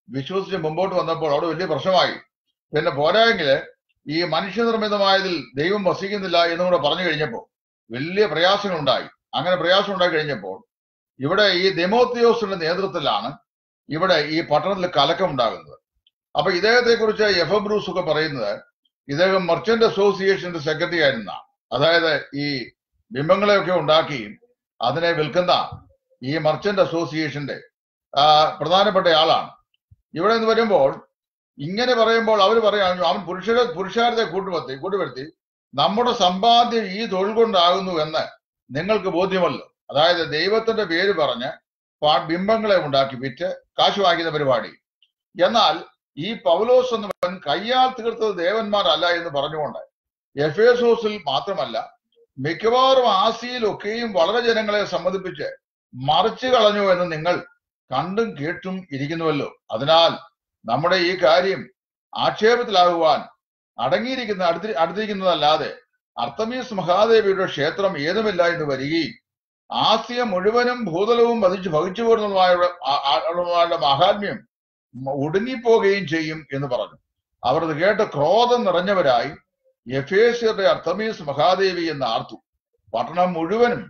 വിശ്വസിച്ച് മുമ്പോട്ട് വന്നപ്പോൾ അവിടെ വലിയ പ്രശ്നമായി പിന്നെ പോരായെങ്കില് ഈ മനുഷ്യനിർമ്മിതമായതിൽ ദൈവം വസിക്കുന്നില്ല എന്നും കൂടെ പറഞ്ഞു കഴിഞ്ഞപ്പോൾ വലിയ പ്രയാസങ്ങളുണ്ടായി അങ്ങനെ പ്രയാസം ഉണ്ടായി കഴിഞ്ഞപ്പോൾ ഇവിടെ ഈ ഡെമോത്തിയോസിന്റെ നേതൃത്വത്തിലാണ് ഇവിടെ ഈ പട്ടണത്തിൽ കലക്കം ഉണ്ടാകുന്നത് അപ്പൊ ഇദ്ദേഹത്തെ കുറിച്ച് എഫ് എം ബ്രൂസ് ഒക്കെ പറയുന്നത് ഇദ്ദേഹം മർച്ചന്റ് അസോസിയേഷന്റെ സെക്രട്ടറി ആയിരുന്ന അതായത് ഈ ബിംബങ്ങളെയൊക്കെ ഉണ്ടാക്കി അതിനെ വിൽക്കുന്ന ഈ മർച്ചന്റ് അസോസിയേഷന്റെ ആ, പ്രധാനപ്പെട്ട ആളാണ് ഇവിടെ നിന്ന് വരുമ്പോൾ ഇങ്ങനെ പറയുമ്പോൾ അവർ പറയാൻ അവൻ പുരുഷരെ പുരുഷാരത്തെ കൂട്ടുപത്തി കൂട്ടുവരുത്തി നമ്മുടെ സമ്പാദ്യം ഈ തൊഴിൽ കൊണ്ടാകുന്നു എന്ന് നിങ്ങൾക്ക് ബോധ്യമല്ലോ അതായത് ദൈവത്തിന്റെ പേര് പറഞ്ഞ് പാ- ബിംബങ്ങളെ ഉണ്ടാക്കി വിറ്റ് കാശ് വാങ്ങിക്കുന്ന പരിപാടി എന്നാൽ ഈ പൗലോസ് എന്നവൻ കയ്യാൽ തീർത്തത് ദേവന്മാരല്ല എന്ന് പറഞ്ഞുകൊണ്ട് എഫേസോസിൽ മാത്രമല്ല മിക്കവാറും ആസിയിലൊക്കെയും വളരെ ജനങ്ങളെ സമ്മതിപ്പിച്ച് മറിച്ചു കളഞ്ഞു എന്ന് നിങ്ങൾ കണ്ടും കേട്ടും ഇരിക്കുന്നുവല്ലോ അതിനാൽ നമ്മുടെ ഈ കാര്യം ആക്ഷേപത്തിലാകുവാൻ അടങ്ങിയിരിക്കുന്ന അടുത്തി അടുത്തിരിക്കുന്നതല്ലാതെ അർത്തമീസ് മഹാദേവിയുടെ ക്ഷേത്രം ഏതുമില്ല എന്ന് വരികയും ആസിയ മുഴുവനും ഭൂതലവും വധിച്ചു ഭവിച്ചു പോരുന്നതുമായ മഹാത്മ്യം ഒടുങ്ങിപ്പോകുകയും ചെയ്യും എന്ന് പറഞ്ഞു അവർ അത് കേട്ട് ക്രോധം നിറഞ്ഞവരായി എഫേസ്യരുടെ അർത്തമീസ് മഹാദേവി എന്ന് ആർത്തു പട്ടണം മുഴുവനും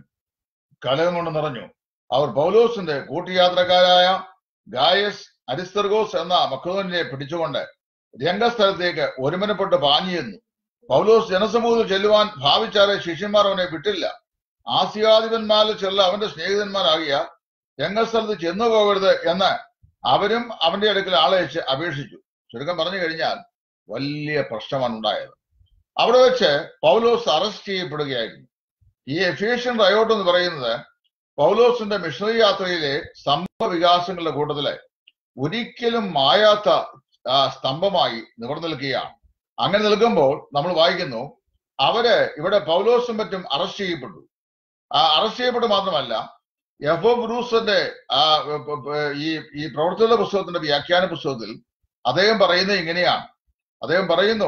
കലകം കൊണ്ട് നിറഞ്ഞു അവർ പൗലോസിന്റെ കൂട്ടുയാത്രക്കാരായ ഗായസ് അരിസ്തർഗോസ് എന്ന മക്കോനെ പിടിച്ചുകൊണ്ട് രംഗസ്ഥലത്തേക്ക് ഒരുമനപ്പെട്ട് പാഞ്ഞിരുന്നു പൗലോസ് ജനസമൂഹത്തിൽ ചെല്ലുവാൻ ഭാവിച്ചാറെ ശിഷ്യന്മാർ അവനെ വിട്ടില്ല ആസിയാധിപന്മാരിൽ ചില അവന്റെ സ്നേഹിതന്മാരാകിയ രംഗസ്ഥലത്ത് ചെന്നു പോകരുത് എന്ന് അവരും അവന്റെ അടുക്കൽ ആളയച്ച് അപേക്ഷിച്ചു ചുരുക്കം പറഞ്ഞു കഴിഞ്ഞാൽ വലിയ പ്രശ്നമാണ് ഉണ്ടായത് അവിടെ വെച്ച് പൗലോസ് അറസ്റ്റ് ചെയ്യപ്പെടുകയായിരുന്നു ഈ എഫിഷ്യൻ റയോട്ട് എന്ന് പറയുന്നത് പൗലോസിന്റെ മിഷണറി യാത്രയിലെ സംഭവ വികാസങ്ങളുടെ കൂട്ടത്തില് ഒരിക്കലും മായാത്ത ആ, സ്തംഭമായി നിവർന്നു നിൽക്കുകയാണ് അങ്ങനെ നിൽക്കുമ്പോൾ നമ്മൾ വായിക്കുന്നു അവര് ഇവിടെ പൗലോസും മറ്റും അറസ്റ്റ് ചെയ്യപ്പെട്ടു ആ അറസ്റ്റ് ചെയ്യപ്പെട്ടു മാത്രമല്ല എഫോ ബ്രൂസന്റെ ആ പ- പ- ഈ ഈ പ്രവർത്തന പുസ്തകത്തിന്റെ വ്യാഖ്യാന പുസ്തകത്തിൽ അദ്ദേഹം പറയുന്നത് ഇങ്ങനെയാണ് അദ്ദേഹം പറയുന്നു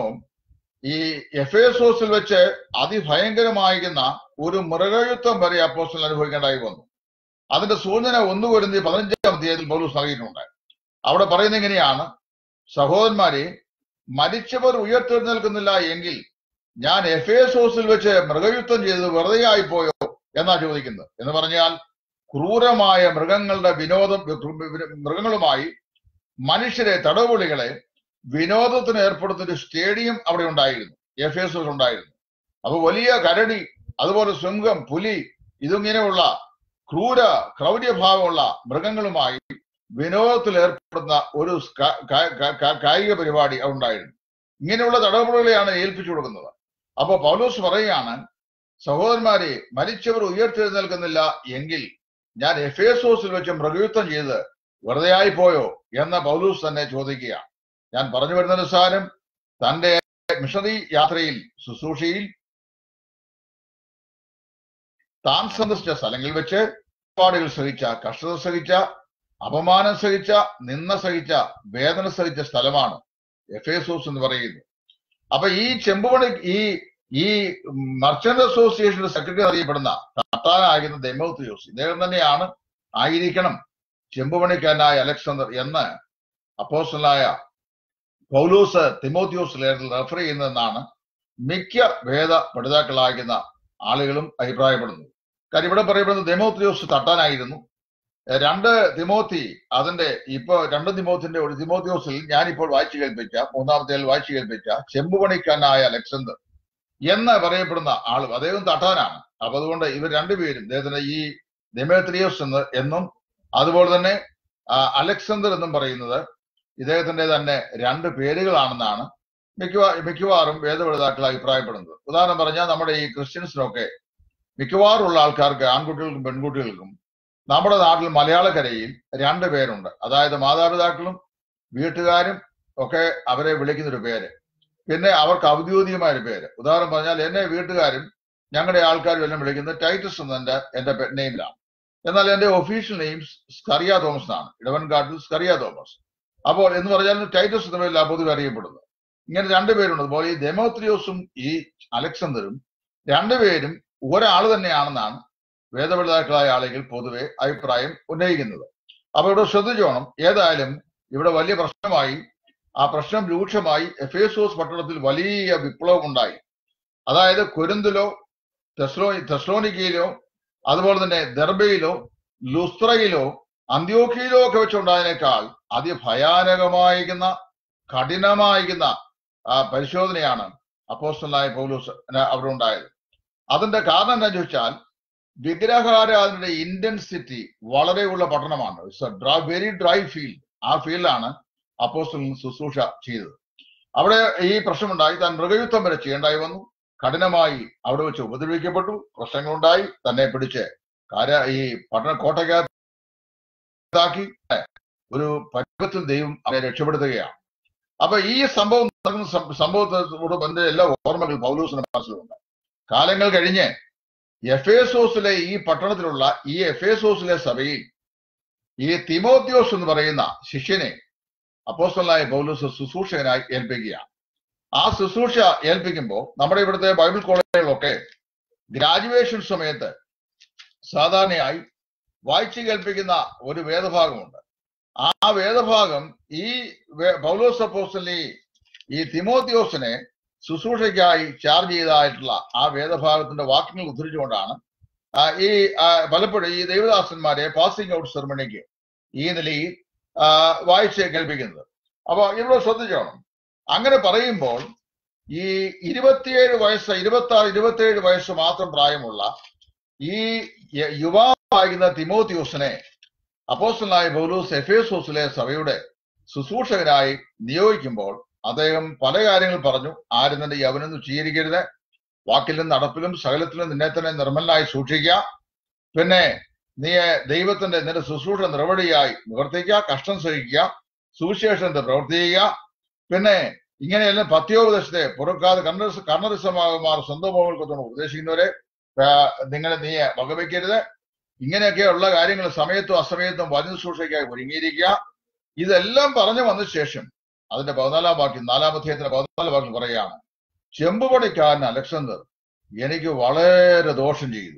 ഈ എഫേസോസിൽ വെച്ച് അതിഭയങ്കരമായിരുന്ന ഒരു മൃഗയുദ്ധം വരെ അപ്പോസ്റ്റൽ അനുഭവിക്കേണ്ടായി വന്നു അതിന്റെ സൂചന ഒന്ന് വരുന്ന പതിനഞ്ചാം അധ്യായത്തിൽ പൗലൂസ് നൽകിയിട്ടുണ്ട് അവിടെ പറയുന്നത് ഇങ്ങനെയാണ് സഹോദരന്മാരെ മരിച്ചവർ ഉയർത്തെഴുന്നേൽക്കുന്നില്ല എങ്കിൽ ഞാൻ എഫേസോസിൽ വെച്ച് മൃഗയുദ്ധം ചെയ്തത് വെറുതെ ആയിപ്പോയോ എന്നാ ചോദിക്കുന്നത് എന്ന് പറഞ്ഞാൽ ക്രൂരമായ മൃഗങ്ങളുടെ വിനോദം മൃഗങ്ങളുമായി മനുഷ്യരെ തടവുപൊളികളെ വിനോദത്തിന് ഏർപ്പെടുത്തുന്ന ഒരു സ്റ്റേഡിയം അവിടെ ഉണ്ടായിരുന്നു എഫേസോസ് ഉണ്ടായിരുന്നു അപ്പൊ വലിയ കരടി അതുപോലെ ശൃംഗം പുലി ഇതിങ്ങനെയുള്ള ക്രൂര ക്രൗര്യഭാവമുള്ള മൃഗങ്ങളുമായി വിനോദത്തിൽ ഏർപ്പെടുന്ന ഒരു ക- ക- ക- ക- കായിക പരിപാടി അവിടെ ഉണ്ടായിരുന്നു ഇങ്ങനെയുള്ള തടവുപുഴകളെയാണ് ഏൽപ്പിച്ചു കൊടുക്കുന്നത് അപ്പൊ പൗലോസ് പറയുകയാണ് സഹോദരന്മാരെ മരിച്ചവർ ഉയർത്തെഴുന്നേൽക്കുന്നില്ല എങ്കിൽ ഞാൻ എഫേസോസിൽ വെച്ച് മൃഗയുദ്ധം ചെയ്ത് വെറുതെ ആയിപ്പോയോ എന്ന പൗലൂസ് തന്നെ ചോദിക്കുകയാണ് ഞാൻ പറഞ്ഞു വരുന്ന അനുസാരം തന്റെ മിഷണറി യാത്രയിൽ ശുശ്രൂഷയിൽ താൻ സന്ദർശിച്ച സ്ഥലങ്ങളിൽ വെച്ച് പാടുകൾ സഹിച്ച കഷ്ടത സഹിച്ച അപമാനം സഹിച്ച നിന്ന സഹിച്ച വേദന സഹിച്ച സ്ഥലമാണ് എഫേസോസ് എന്ന് പറയുന്നത് അപ്പൊ ഈ ചെമ്പുപണി ഈ ഈ മർച്ചന്റ് അസോസിയേഷന്റെ സെക്രട്ടറി അറിയപ്പെടുന്ന കത്താനായിരുന്ന ദെമോത്തിയോസ് ഇദ്ദേഹം തന്നെയാണ് ആയിരിക്കണം ചെമ്പുപണിക്കാരനായ അലക്സാണ്ടർ എന്ന് അപ്പോസ്റ്റലായ പൗലോസ് തിമോത്തിയോസ് ലേഖനത്തിൽ റെഫർ ചെയ്യുന്നതെന്നാണ് മിക്ക വേദ പഠിതാക്കളാകുന്ന ആളുകളും അഭിപ്രായപ്പെടുന്നത് കാര്യം ഇവിടെ പറയപ്പെടുന്നത് ദെമോത്തിയോസ് തട്ടാനായിരുന്നു എഹ് രണ്ട് തിമോത്തി അതിന്റെ ഇപ്പൊ രണ്ട് തിമോത്തിന്റെ ഒരു തിമോത്തിയോസിൽ ഞാനിപ്പോൾ വായിച്ചു കേൾപ്പിച്ച മൂന്നാമത്തെ വായിച്ചു കേൾപ്പിച്ച ചെമ്പുപണിക്കാരനായ അലക്സാണ്ടർ എന്ന് പറയപ്പെടുന്ന ആളും അദ്ദേഹം തട്ടാനാണ് അപ്പൊ അതുകൊണ്ട് ഇവർ രണ്ടുപേരും അദ്ദേഹത്തിന്റെ ഈ ദെമേത്രിയോസ് എന്ന് എന്നും അതുപോലെ തന്നെ ആ, അലക്സാണ്ടർ എന്നും പറയുന്നത് ഇദ്ദേഹത്തിന്റെ തന്നെ രണ്ട് പേരുകളാണെന്നാണ് മിക്കവാ മിക്കവാറും വേദപഠിതാക്കൾ അഭിപ്രായപ്പെടുന്നത് ഉദാഹരണം പറഞ്ഞാൽ നമ്മുടെ ഈ ക്രിസ്ത്യൻസിനൊക്കെ മിക്കവാറും ഉള്ള ആൾക്കാർക്ക് ആൺകുട്ടികൾക്കും പെൺകുട്ടികൾക്കും നമ്മുടെ നാട്ടിൽ മലയാളക്കരയിൽ രണ്ട് പേരുണ്ട് അതായത് മാതാപിതാക്കളും വീട്ടുകാരും ഒക്കെ അവരെ വിളിക്കുന്ന ഒരു പേര് പിന്നെ അവർക്ക് ഔദ്യോഗികമായ ഒരു പേര് ഉദാഹരണം പറഞ്ഞാൽ എന്നെ വീട്ടുകാരും ഞങ്ങളുടെ ആൾക്കാരും എല്ലാം വിളിക്കുന്നത് ടൈറ്റസ് എന്ന എന്റെ എന്റെ നെയിമിലാണ് എന്നാൽ എന്റെ ഒഫീഷ്യൽ നെയിം സ്കറിയ തോമസ് ആണ് ഇടവൻകാട്ടിൽ സ്കറിയ തോമസ് അപ്പോൾ എന്ന് പറഞ്ഞാൽ ടൈറ്റസ് എന്ന പേരിലാണ് പൊതുവെ അറിയപ്പെടുന്നത് ഇങ്ങനെ രണ്ടുപേരുണ്ട് അതുപോലെ ഈ ഡെമോത്രിയോസും ഈ അലക്സാണ്ടറും രണ്ടുപേരും ഒരാൾ തന്നെയാണെന്നാണ് വേദപഠിതാക്കളായ ആളുകൾ പൊതുവെ അഭിപ്രായം ഉന്നയിക്കുന്നത് അപ്പൊ ഇവിടെ ശ്രദ്ധിച്ചോണം ഏതായാലും ഇവിടെ വലിയ പ്രശ്നമായി ആ പ്രശ്നം രൂക്ഷമായി എഫേസോസ് പട്ടണത്തിൽ വലിയ വിപ്ലവം ഉണ്ടായി അതായത് കൊരിന്തിലോ തെസ്ലോ തെസ്ലോനിക്കയിലോ അതുപോലെ തന്നെ ദർബയിലോ ലുസ്ത്രയിലോ അന്ത്യോക്കിയിലോ ഒക്കെ വെച്ചുണ്ടായതിനേക്കാൾ അതിഭയാനകമായിരിക്കുന്ന കഠിനമായിരിക്കുന്ന ആ പരിശോധനയാണ് അപ്പോസ്റ്റലായ പൗലൂസ് അവിടെ ഉണ്ടായത് അതിന്റെ കാരണം എന്താണെന്ന് ചോദിച്ചാൽ വിഗ്രഹാരാധനയുടെ ഇന്റൻസിറ്റി വളരെയുള്ള പട്ടണമാണ് ഇറ്റ്സ് വെരി ഡ്രൈ ഫീൽഡ് ആ ഫീൽഡാണ് അപ്പോസ്റ്റലിന് ശുശ്രൂഷ ചെയ്തത് അവിടെ ഈ പ്രശ്നമുണ്ടായി താൻ മൃഗയുദ്ധം വരെ ചെയ്യേണ്ടായി വന്നു കഠിനമായി അവിടെ വെച്ച് ഉപദ്രവിക്കപ്പെട്ടു പ്രശ്നങ്ങളുണ്ടായി തന്നെ പിടിച്ച് കാര ഈ പട്ടണ കോട്ടയ്ക്കകത്താക്കി ഒരു പരുവത്തിൽ ദൈവം അവനെ രക്ഷപ്പെടുത്തുകയാണ് അപ്പൊ ഈ സംഭവം നടക്കുന്ന സം- സംഭവത്തോട് ബന്ധ എല്ലാ ഓർമ്മകൾ പൗലൂസിന്റെ മനസ്സിലുണ്ട് കാലങ്ങൾ കഴിഞ്ഞ് എഫേസോസിലെ ഈ പട്ടണത്തിലുള്ള ഈ എഫേസോസിലെ സഭയിൽ ഈ തിമോത്യോസ് എന്ന് പറയുന്ന ശിഷ്യനെ അപ്പോസ്റ്റലായ പൗലൂസ് ശുശ്രൂഷകനായി ഏൽപ്പിക്കുകയാണ് ആ ശുശ്രൂഷ ഏൽപ്പിക്കുമ്പോൾ നമ്മുടെ ഇവിടുത്തെ ബൈബിൾ കോളേജുകളിലൊക്കെ ഗ്രാജുവേഷൻ സമയത്ത് സാധാരണയായി വായിച്ചു കേൾപ്പിക്കുന്ന ഒരു വേദഭാഗമുണ്ട് ആ വേദഭാഗം ഈ വേ- പൗലോസ് അപ്പോസ്റ്റലി ഈ തിമോത്തിയോസിനെ ശുശ്രൂഷയ്ക്കായി ചാർജ് ചെയ്തതായിട്ടുള്ള ആ വേദഭാഗത്തിന്റെ വാക്യങ്ങൾ ഉദ്ധരിച്ചുകൊണ്ടാണ് ആ, ഈ ആ, പലപ്പോഴും ഈ ദൈവദാസന്മാരെ പാസിംഗ് ഔട്ട് സെറമണിക്ക് ഈ നിലയിൽ ആ, വായിച്ച് കേൾപ്പിക്കുന്നത് അപ്പൊ ഇവിടെ ശ്രദ്ധിച്ചോണം അങ്ങനെ പറയുമ്പോൾ ഈ ഇരുപത്തിയേഴ് വയസ്സ് ഇരുപത്തി ആറ് ഇരുപത്തിയേഴ് വയസ്സ് മാത്രം പ്രായമുള്ള ഈ യ- യുവാവായിരുന്ന തിമോത്തിയോസിനെ അപ്പോസ്റ്റലായ പൗലൂസ് എഫേസോസിലെ സഭയുടെ ശുശ്രൂഷകനായി നിയോഗിക്കുമ്പോൾ അദ്ദേഹം പല കാര്യങ്ങൾ പറഞ്ഞു ആരും നിന്റെ യവനൊന്നും സ്വീകരിക്കരുത് വാക്കിലും നടപ്പിലും സകലത്തിലും നിന്നെ തന്നെ നിർമ്മലനായി സൂക്ഷിക്കുക പിന്നെ നീ ദൈവത്തിന്റെ നിന്റെ ശുശ്രൂഷ നിർവടിയായി നിവർത്തിക്കുക കഷ്ടം സഹിക്കുക സുവിശേഷത്തെ പ്രവർത്തിക്കുക പിന്നെ ഇങ്ങനെയെല്ലാം പത്യോപദേശത്തെ പുറക്കാതെ കർണ കർണരസമാകുമാർ സ്വന്തം മോകൾക്കൊന്നും ഉപദേശിക്കുന്നവരെ ആ, നിങ്ങളെ നീ വകവയ്ക്കരുത് ഇങ്ങനെയൊക്കെയുള്ള കാര്യങ്ങൾ സമയത്തും അസമയത്തും വചന ശുശ്രൂഷയ്ക്കായി ഒരുങ്ങിയിരിക്കുക ഇതെല്ലാം പറഞ്ഞു വന്ന ശേഷം അതിന്റെ പതിനാലാം വാക്യം നാലാം അധ്യായത്തിന്റെ പതിനാലാം വാക്യം പറയുകയാണ് ചെമ്പുപടിക്കാരൻ അലക്സാണ്ടർ എനിക്ക് വളരെ ദോഷം ചെയ്തു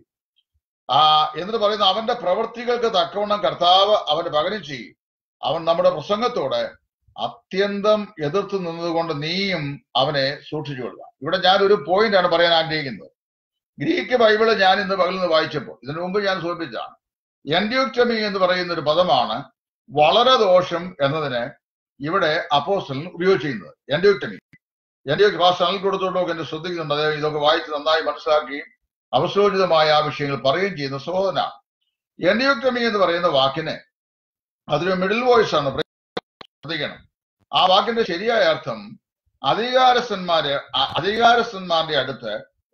ആ എന്നിട്ട് പറയുന്ന അവന്റെ പ്രവൃത്തികൾക്ക് തക്കവണ്ണം കർത്താവ് അവന് പകരം ചെയ്യും അവൻ നമ്മുടെ പ്രസംഗത്തോടെ അത്യന്തം എതിർത്ത് നിന്നതുകൊണ്ട് നീയും അവനെ സൂക്ഷിച്ചു കൊള്ളുക ഇവിടെ ഞാൻ ഒരു പോയിന്റ് ആണ് പറയാൻ ആഗ്രഹിക്കുന്നത് ഗ്രീക്ക് ബൈബിള് ഞാൻ ഇന്ന് പകൽ നിന്ന് വായിച്ചപ്പോൾ ഇതിനു മുമ്പ് ഞാൻ സൂചിപ്പിച്ചതാണ് എൻഡ്യൂക്ടമി എന്ന് പറയുന്ന ഒരു പദമാണ് വളരെ ദോഷം എന്നതിന് ഇവിടെ അപ്പോസ്റ്റൽ ഉപയോഗിച്ചിരുന്നത് എൻഡ്യൂക്ടമി എന്റെ ക്ലാസ് അനൽ കൊടുത്തോണ്ടൊക്കെ എന്നെ ശ്രദ്ധിക്കുന്നുണ്ട് അദ്ദേഹം ഇതൊക്കെ വായിച്ച് നന്നായി മനസ്സിലാക്കുകയും അവസരോചിതമായ ആ വിഷയങ്ങൾ പറയുകയും ചെയ്യുന്ന സഹോദരന എൻഡ്യൂക്ടമി എന്ന് പറയുന്ന വാക്കിന് അതൊരു മിഡിൽ വോയിസ് ആണ് ശ്രദ്ധിക്കണം ആ വാക്കിന്റെ ശരിയായ അർത്ഥം അധികാരസ്ഥന്മാര് അ- അധികാരസ്ഥന്മാരുടെ അടുത്ത്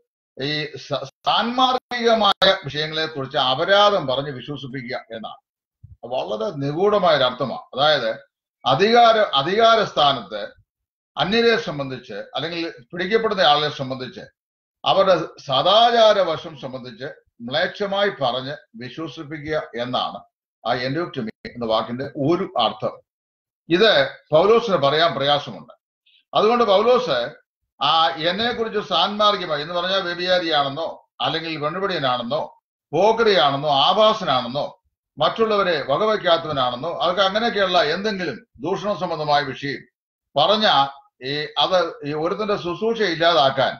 ഈ സ- സാൻമാർഗികമായ വിഷയങ്ങളെ കുറിച്ച് അപരാധം പറഞ്ഞ് വിശ്വസിപ്പിക്കുക എന്നാണ് വളരെ നിഗൂഢമായ ഒരു അർത്ഥമാണ് അതായത് അധികാര അധികാര സ്ഥാനത്ത് അന്യരെ സംബന്ധിച്ച് അല്ലെങ്കിൽ പിടിക്കപ്പെടുന്ന ആളെ സംബന്ധിച്ച് അവരുടെ സദാചാര വശം സംബന്ധിച്ച് മ്ലേച്ഛമായി പറഞ്ഞ് വിശ്വസിപ്പിക്കുക എന്നാണ് ആ എൻഡോക്ടമി എന്ന വാക്കിന്റെ ഒരു അർത്ഥം ഇത് പൗലോസിന് പറയാൻ പ്രയാസമുണ്ട് അതുകൊണ്ട് പൗലോസ് ആ എന്നെ കുറിച്ച് സാൻമാർഗികമായി എന്ന് പറഞ്ഞാൽ വ്യഭിചാരിയാണെന്നോ അല്ലെങ്കിൽ പെണ്ണുപിടിയനാണെന്നോ പോക്കറിയാണെന്നോ ആഭാസനാണെന്നോ മറ്റുള്ളവരെ വകവയ്ക്കാത്തവനാണെന്നോ അതൊക്കെ അങ്ങനെയൊക്കെയുള്ള എന്തെങ്കിലും ദൂഷണ സംബന്ധമായ വിഷയം പറഞ്ഞ ഈ അത് ഈ ഒരുത്തന്റെ ശുശ്രൂഷ ഇല്ലാതാക്കാൻ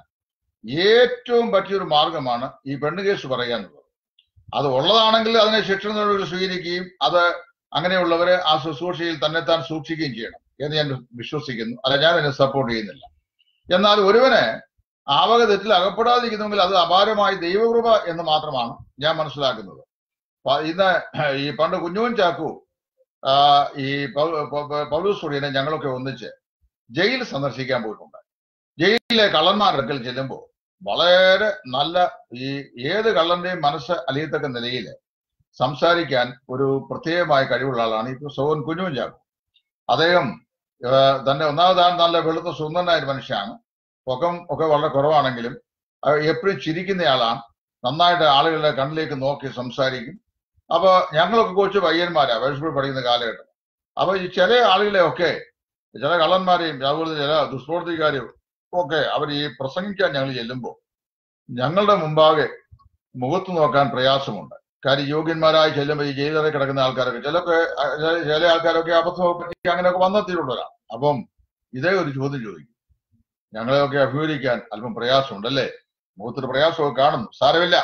ഏറ്റവും പറ്റിയൊരു മാർഗമാണ് ഈ പെണ്ണുകേസ് പറയുക എന്നുള്ളത് അത് ഉള്ളതാണെങ്കിൽ അതിനെ ശിക്ഷ നടപടികൾ സ്വീകരിക്കുകയും അത് അങ്ങനെയുള്ളവരെ ആ ശുശ്രൂഷയിൽ തന്നെത്താൻ സൂക്ഷിക്കുകയും ചെയ്യണം എന്ന് ഞാൻ വിശ്വസിക്കുന്നു അല്ല ഞാൻ അതിനെ സപ്പോർട്ട് ചെയ്യുന്നില്ല എന്നാൽ ഒരുവന് ആവക തെറ്റിൽ അകപ്പെടാതിരിക്കുന്നുവെങ്കിൽ അത് അപാരമായ ദൈവകൃപ എന്ന് മാത്രമാണ് ഞാൻ മനസ്സിലാക്കുന്നത് പ- ഇന്ന് ഈ പണ്ട് കുഞ്ഞുവൻ ചാക്കു ആ, ഈ പൗ- പൗ- പൗ- പൗലൂസ് സുടിയനെ ഞങ്ങളൊക്കെ ഒന്നിച്ച് ജയിൽ സന്ദർശിക്കാൻ പോയിട്ടുണ്ട് ജയിലിലെ കള്ളന്മാരുടെ അടുക്കൽ ചെല്ലുമ്പോൾ വളരെ നല്ല ഈ ഏത് കള്ളന്റെയും മനസ്സ് അലിയത്തക്ക നിലയിൽ സംസാരിക്കാൻ ഒരു പ്രത്യേകമായ കഴിവുള്ള ആളാണ് ഈ സോൻ കുഞ്ഞുവൻ ചാക്കു അദ്ദേഹം ആ, തന്റെ ഒന്നാമതാണ് നല്ല വെളുത്ത സുന്ദരനായ ഒരു മനുഷ്യനാണ് പൊക്കം ഒക്കെ വളരെ കുറവാണെങ്കിലും എപ്പോഴും ചിരിക്കുന്നയാളാണ് നന്നായിട്ട് ആളുകളുടെ കണ്ണിലേക്ക് നോക്കി സംസാരിക്കും അപ്പൊ ഞങ്ങളൊക്കെ കൊച്ചു പയ്യന്മാരാ വേഴ്സ്പൂൾ പഠിക്കുന്ന കാലഘട്ടം അപ്പൊ ഈ ചില ആളുകളെ ഒക്കെ ചില കള്ളന്മാരെയും അതുപോലെ ചില ദുഷ്പ്രവർത്തിക്കാരെയും ഒക്കെ അവർ ഈ പ്രസംഗിക്കാൻ ഞങ്ങൾ ചെല്ലുമ്പോൾ ഞങ്ങളുടെ മുമ്പാകെ മുഖത്ത് നോക്കാൻ പ്രയാസമുണ്ട് കാര്യം യോഗ്യന്മാരായി ചെല്ലുമ്പോൾ ഈ ജയിലറെ കിടക്കുന്ന ആൾക്കാരൊക്കെ ചിലൊക്കെ ആ, ചില ചില ആൾക്കാരൊക്കെ അബദ്ധമൊക്കെ പറ്റി അങ്ങനെയൊക്കെ വന്നെത്തിയിട്ടുള്ളവരാണ് അപ്പം ഇതേ ഒരു ചോദ്യം ചോദിക്കും ഞങ്ങളെയൊക്കെ അഭിമുഖീകരിക്കാൻ അല്പം പ്രയാസമുണ്ടല്ലേ മുഖത്തൊരു പ്രയാസമൊക്കെ കാണുന്നു സാരമില്ല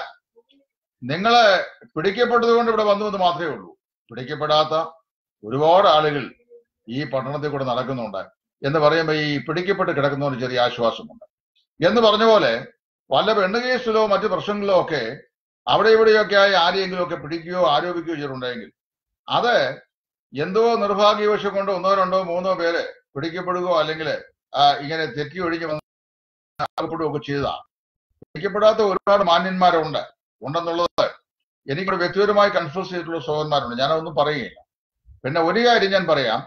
നിങ്ങളെ പിടിക്കപ്പെട്ടത് കൊണ്ട് ഇവിടെ വന്നു എന്ന് മാത്രമേ ഉള്ളൂ പിടിക്കപ്പെടാത്ത ഒരുപാട് ആളുകൾ ഈ പട്ടണത്തിൽ കൂടെ നടക്കുന്നുണ്ട് എന്ന് പറയുമ്പോൾ ഈ പിടിക്കപ്പെട്ട് കിടക്കുന്നവന് ചെറിയ ആശ്വാസമുണ്ട് എന്ന് പറഞ്ഞ പോലെ വല്ല പെണ്ണ് കേസിലോ മറ്റു പ്രശ്നങ്ങളിലോ ഒക്കെ അവിടെ ഇവിടെയൊക്കെ ആയി ആരെയെങ്കിലും ഒക്കെ പിടിക്കുകയോ ആരോപിക്കുകയോ ചെയ്തിട്ടുണ്ടെങ്കിൽ അത് എന്തോ നിർഭാഗ്യവശം കൊണ്ട് ഒന്നോ രണ്ടോ മൂന്നോ പേര് പിടിക്കപ്പെടുകയോ അല്ലെങ്കിൽ ഇങ്ങനെ തെറ്റി ഒഴിഞ്ഞ് വന്ന് ആകപ്പെടുകയോ ചെയ്തതാണ് പിടിക്കപ്പെടാത്ത ഒരുപാട് മാന്യന്മാരുണ്ട് ഉണ്ടെന്നുള്ളത് എനിക്കിവിടെ വ്യക്തിപരമായി കൺഫ്യൂസ് ചെയ്തിട്ടുള്ള സഹോദരന്മാരുണ്ട് ഞാനതൊന്നും പറയുകയില്ല പിന്നെ ഒരു കാര്യം ഞാൻ പറയാം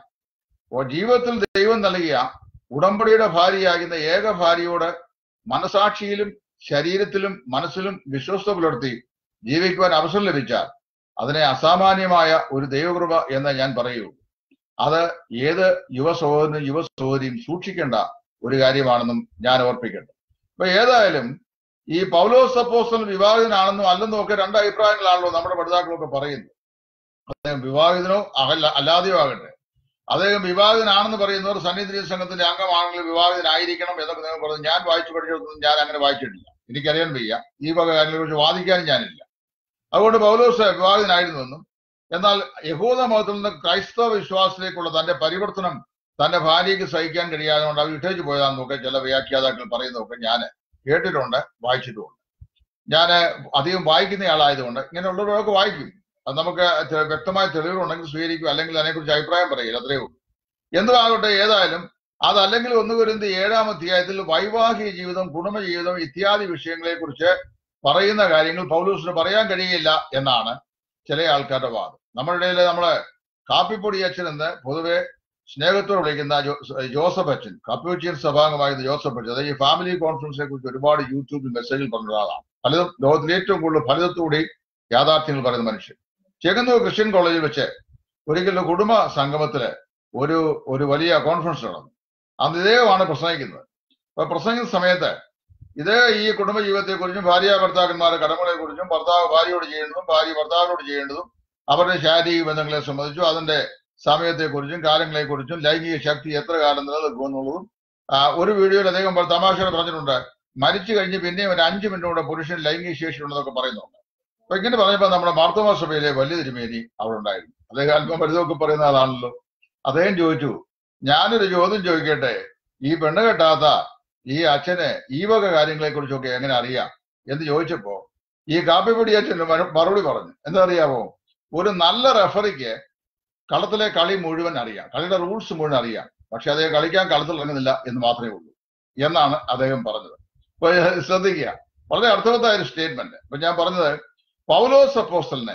ഓ ജീവിതത്തിൽ ദൈവം നൽകിയ ഉടമ്പടിയുടെ ഭാര്യയാകുന്ന ഏക ഭാര്യയോട് മനസാക്ഷിയിലും ശരീരത്തിലും മനസ്സിലും വിശ്വസ്ത പുലർത്തി ജീവിക്കുവാൻ അവസരം ലഭിച്ചാൽ അതിനെ അസാമാന്യമായ ഒരു ദൈവകൃപ എന്ന് ഞാൻ പറയൂ അത് ഏത് യുവ സഹോദരനും യുവ സഹോദരിയും സൂക്ഷിക്കേണ്ട ഒരു കാര്യമാണെന്നും ഞാൻ ഓർപ്പിക്കട്ടെ അപ്പൊ ഏതായാലും ഈ പൗലോസ് അപ്പോസ്തലൻ വിവാഹിതനാണെന്നും അല്ലെന്നും ഒക്കെ രണ്ട് അഭിപ്രായങ്ങളാണല്ലോ നമ്മുടെ പഠിതാക്കളൊക്കെ പറയുന്നത് അദ്ദേഹം വിവാഹിതനോ അല്ല അല്ലാതെയോ ആകട്ടെ അദ്ദേഹം വിവാഹിതനാണെന്ന് പറയുന്നവർ സന്നിധി സംഘത്തിന്റെ അംഗമാണെങ്കിൽ വിവാഹിതനായിരിക്കണം എന്നൊക്കെ നിങ്ങൾ പറഞ്ഞു ഞാൻ വായിച്ചു പഠിച്ചതൊന്നും ഞാൻ അങ്ങനെ വായിച്ചിട്ടില്ല എനിക്കറിയാൻ വയ്യ ഈ വക കാര്യങ്ങളെ കുറിച്ച് വാദിക്കാനും ഞാനില്ല അതുകൊണ്ട് പൗലോസ് വിവാഹിതനായിരുന്നുവെന്നും എന്നാൽ യഹൂദ മതത്തിൽ നിന്ന് ക്രൈസ്തവ വിശ്വാസത്തിലേക്കുള്ള തന്റെ പരിവർത്തനം തന്റെ ഭാര്യയ്ക്ക് സഹിക്കാൻ കഴിയാതെ കൊണ്ട് അവർ ഇട്ടേച്ച് പോയതാണെന്നൊക്കെ ചില വ്യാഖ്യാതാക്കൾ പറയുന്നതൊക്കെ ഞാൻ കേട്ടിട്ടുണ്ട് വായിച്ചിട്ടുമുണ്ട് ഞാൻ അധികം വായിക്കുന്ന ആളായതുകൊണ്ട് ഇങ്ങനെയുള്ളവരൊക്കെ വായിക്കും അത് നമുക്ക് തെ- വ്യക്തമായ തെളിവുകളുണ്ടെങ്കിൽ സ്വീകരിക്കും അല്ലെങ്കിൽ അതിനെക്കുറിച്ച് അഭിപ്രായം പറയില്ല അത്രയേ ഉള്ളൂ എന്തും ആകട്ടെ ഏതായാലും അതല്ലെങ്കിൽ ഒന്ന് വരുന്ന ഏഴാം അധ്യായത്തിൽ വൈവാഹിക ജീവിതം കുടുംബജീവിതം ഇത്യാദി വിഷയങ്ങളെ കുറിച്ച് പറയുന്ന കാര്യങ്ങൾ പൗലൂസിന് പറയാൻ കഴിയില്ല എന്നാണ് ചില ആൾക്കാരുടെ വാദം നമ്മുടെ ഇടയിൽ നമ്മളെ കാപ്പിപ്പൊടി അച്ഛൻ എന്ന് പൊതുവെ സ്നേഹത്തോടെ വിളിക്കുന്ന ജോ- ജോസഫ് അച്ഛൻ കാപ്പിപ്പൊടിയൻ സഭാംഗമായിരുന്ന ജോസഫ് അച്ഛൻ അതായത് ഈ ഫാമിലി കോൺഫറൻസിനെ കുറിച്ച് ഒരുപാട് യൂട്യൂബിൽ മെസ്സേജിൽ പറഞ്ഞ ആളാണ് ഫലിതം ലോകത്തിൽ ഏറ്റവും കൂടുതൽ ഫലിതത്തോടെ യാഥാർത്ഥ്യങ്ങൾ പറയുന്ന മനുഷ്യൻ ചെങ്ങന്നൂർ ക്രിസ്ത്യൻ കോളേജിൽ വെച്ച് ഒരിക്കലും കുടുംബ സംഗമത്തില് ഒരു ഒരു വലിയ കോൺഫറൻസ് നടന്നു അന്ന് ഇദ്ദേഹമാണ് പ്രസംഗിക്കുന്നത് അപ്പൊ പ്രസംഗിക്കുന്ന സമയത്ത് ഇത് ഈ കുടുംബ ജീവിതത്തെ കുറിച്ചും ഭാര്യ ഭർത്താക്കന്മാരുടെ കടമകളെ കുറിച്ചും ഭർത്താവ് ഭാര്യയോട് ചെയ്യേണ്ടതും ഭാര്യ ഭർത്താവിനോട് ചെയ്യേണ്ടതും അവരുടെ ശാരീരിക ബന്ധങ്ങളെ സംബന്ധിച്ചും അതിന്റെ സമയത്തെക്കുറിച്ചും കാലങ്ങളെക്കുറിച്ചും ലൈംഗിക ശക്തി എത്ര കാലം നിലനിൽക്കും എന്നുള്ളതും ആ, ഒരു വീഡിയോയിൽ അദ്ദേഹം പറ- തമാശയോടെ പറഞ്ഞിട്ടുണ്ട് മരിച്ചു കഴിഞ്ഞ് പിന്നെയും ഒരു അഞ്ച് മിനിറ്റ് കൂടെ പുരുഷൻ ലൈംഗിക ശേഷി ഉണ്ടെന്നൊക്കെ പറയുന്നുണ്ട് അപ്പൊ ഇങ്ങനെ പറഞ്ഞപ്പോ നമ്മുടെ മാർത്തോമാ സഭയിലെ വലിയ തിരുമേനി അവിടെ ഉണ്ടായിരുന്നു അദ്ദേഹം അല്പം വലുതൊക്കെ പറയുന്ന ആളാണല്ലോ അദ്ദേഹം ചോദിച്ചു ഞാനൊരു ചോദ്യം ചോദിക്കട്ടെ ഈ പെണ്ണ് കെട്ടാത്ത ഈ അച്ഛന് ഈ വക കാര്യങ്ങളെ കുറിച്ചൊക്കെ എങ്ങനെ അറിയാം എന്ന് ചോദിച്ചപ്പോ ഈ കാപ്പിപ്പൊടി അച്ഛന് മറു- മറുപടി പറഞ്ഞു എന്താ അറിയാമോ ഒരു നല്ല റെഫറിക്ക് കളത്തിലെ കളി മുഴുവൻ അറിയാം കളിയുടെ റൂൾസ് മുഴുവൻ അറിയാം പക്ഷെ അദ്ദേഹം കളിക്കാൻ കളത്തിൽ ഇറങ്ങുന്നില്ല എന്ന് മാത്രമേ ഉള്ളൂ എന്നാണ് അദ്ദേഹം പറഞ്ഞത് അപ്പൊ ഏഹ് ശ്രദ്ധിക്കുക വളരെ അർത്ഥവത്തായ ഒരു സ്റ്റേറ്റ്മെന്റ് അപ്പൊ ഞാൻ പറഞ്ഞത് പൗലോസ് അപ്പോസ്റ്റലിനെ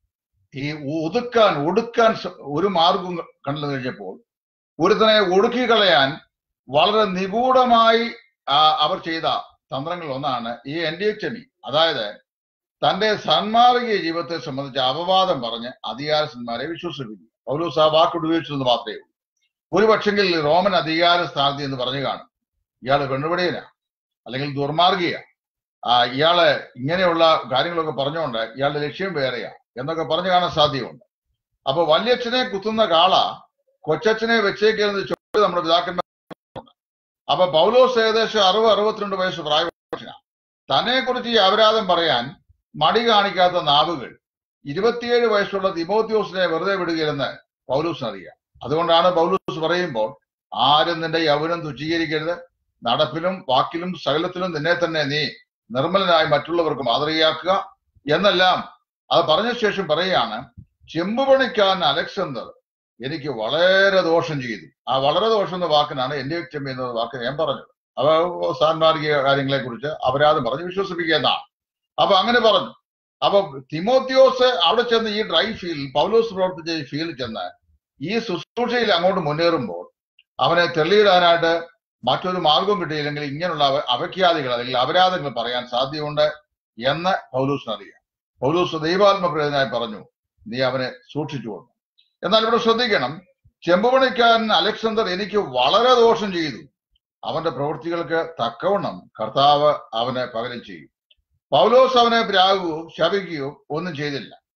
ഈ ഒതുക്കാൻ ഒടുക്കാൻ സ- ഒരു മാർഗം കണ്ടു കഴിഞ്ഞപ്പോൾ ഒരുത്തനെ ഒടുക്കി കളയാൻ വളരെ നിഗൂഢമായി ആ, അവർ ചെയ്ത തന്ത്രങ്ങളിൽ ഒന്നാണ് ഈ എൻഡിഎക്ടമി അതായത് തന്റെ സന്മാർഗീയ ജീവിതത്തെ സംബന്ധിച്ച് അപവാദം പറഞ്ഞ് അധികാരസ്ഥന്മാരെ വിശ്വസിപ്പിക്കും പൗലോസ് ആ വാക്ക് ഉപയോഗിച്ചത് മാത്രമേ ഉള്ളൂ ഒരു പക്ഷെങ്കിൽ റോമൻ അധികാര സ്ഥാനത്ത് എന്ന് പറഞ്ഞു കാണും ഇയാള് പെണ്ണുപിടിയനാ അല്ലെങ്കിൽ ദുർമാർഗിയ ആ ഇയാള് ഇങ്ങനെയുള്ള കാര്യങ്ങളൊക്കെ പറഞ്ഞുകൊണ്ട് ഇയാളുടെ ലക്ഷ്യം വേറെയാ എന്നൊക്കെ പറഞ്ഞു കാണാൻ സാധ്യതയുണ്ട് അപ്പൊ വല്യച്ഛനെ കുത്തുന്ന കാള കൊച്ചച്ഛനെ വെച്ചേക്കുന്നത് ചോദ്യം നമ്മുടെ പിതാക്കന്മാർ അപ്പൊ പൗലോസ് ഏകദേശം അറുപത് അറുപത്തിരണ്ട് വയസ്സ് പ്രായപക്ഷനാണ് തന്നെ കുറിച്ച് ഈ അപരാധം പറയാൻ മടി കാണിക്കാത്ത നാവുകൾ ഇരുപത്തിയേഴ് വയസ്സുള്ള തിമോത്യോസിനെ വെറുതെ വിടുകയില്ലെന്ന് പൗലൂസിന് അറിയാം അതുകൊണ്ടാണ് പൗലൂസ് പറയുമ്പോൾ ആരും നിന്റെ യൗവനം തുച്ഛീകരിക്കരുത് നടപ്പിലും വാക്കിലും സകലത്തിലും നിന്നെ തന്നെ നീ നിർമ്മലനായി മറ്റുള്ളവർക്ക് മാതൃകയാക്കുക എന്നെല്ലാം അത് പറഞ്ഞ ശേഷം പറയുകയാണ് ചെമ്പുപണിക്കാരൻ അലക്സാണ്ടർ എനിക്ക് വളരെ ദോഷം ചെയ്തു ആ വളരെ ദോഷം എന്ന വാക്കിനാണ് എന്റെ ചെമ്മ എന്ന വാക്ക് ഞാൻ പറഞ്ഞത് അവ സാൻമാർഗിക കാര്യങ്ങളെ കുറിച്ച് അപരാധം പറഞ്ഞ് വിശ്വസിപ്പിക്കുക എന്നാണ് അപ്പൊ അങ്ങനെ പറഞ്ഞു അപ്പൊ തിമോത്യോസ് അവിടെ ചെന്ന് ഈ ഡ്രൈ ഫീൽഡ് പൗലോസ് പ്രവർത്തിച്ച ഈ ഫീൽഡിൽ ചെന്ന് ഈ ശുശ്രൂഷയിൽ അങ്ങോട്ട് മുന്നേറുമ്പോൾ അവനെ തെളിയിടാനായിട്ട് മറ്റൊരു മാർഗം കിട്ടിയില്ലെങ്കിൽ ഇങ്ങനെയുള്ള അവ അപഖ്യാതികൾ അല്ലെങ്കിൽ അപരാധങ്ങൾ പറയാൻ സാധ്യതയുണ്ട് എന്ന് പൗലൂസിന് അറിയാം പൗലൂസ് ദൈവാത്മപ്രേതനായി പറഞ്ഞു നീ അവനെ സൂക്ഷിച്ചുകൊള്ളു എന്നാൽ ഇവിടെ ശ്രദ്ധിക്കണം ചെമ്പുപണിക്കാരൻ അലക്സാണ്ടർ എനിക്ക് വളരെ ദോഷം ചെയ്തു അവന്റെ പ്രവൃത്തികൾക്ക് തക്കവണ്ണം കർത്താവ് അവനെ പകരം ചെയ്യും പൗലോസ് അവനെ പ്രാകുകയോ ശപിക്കുകയോ ഒന്നും ചെയ്തില്ല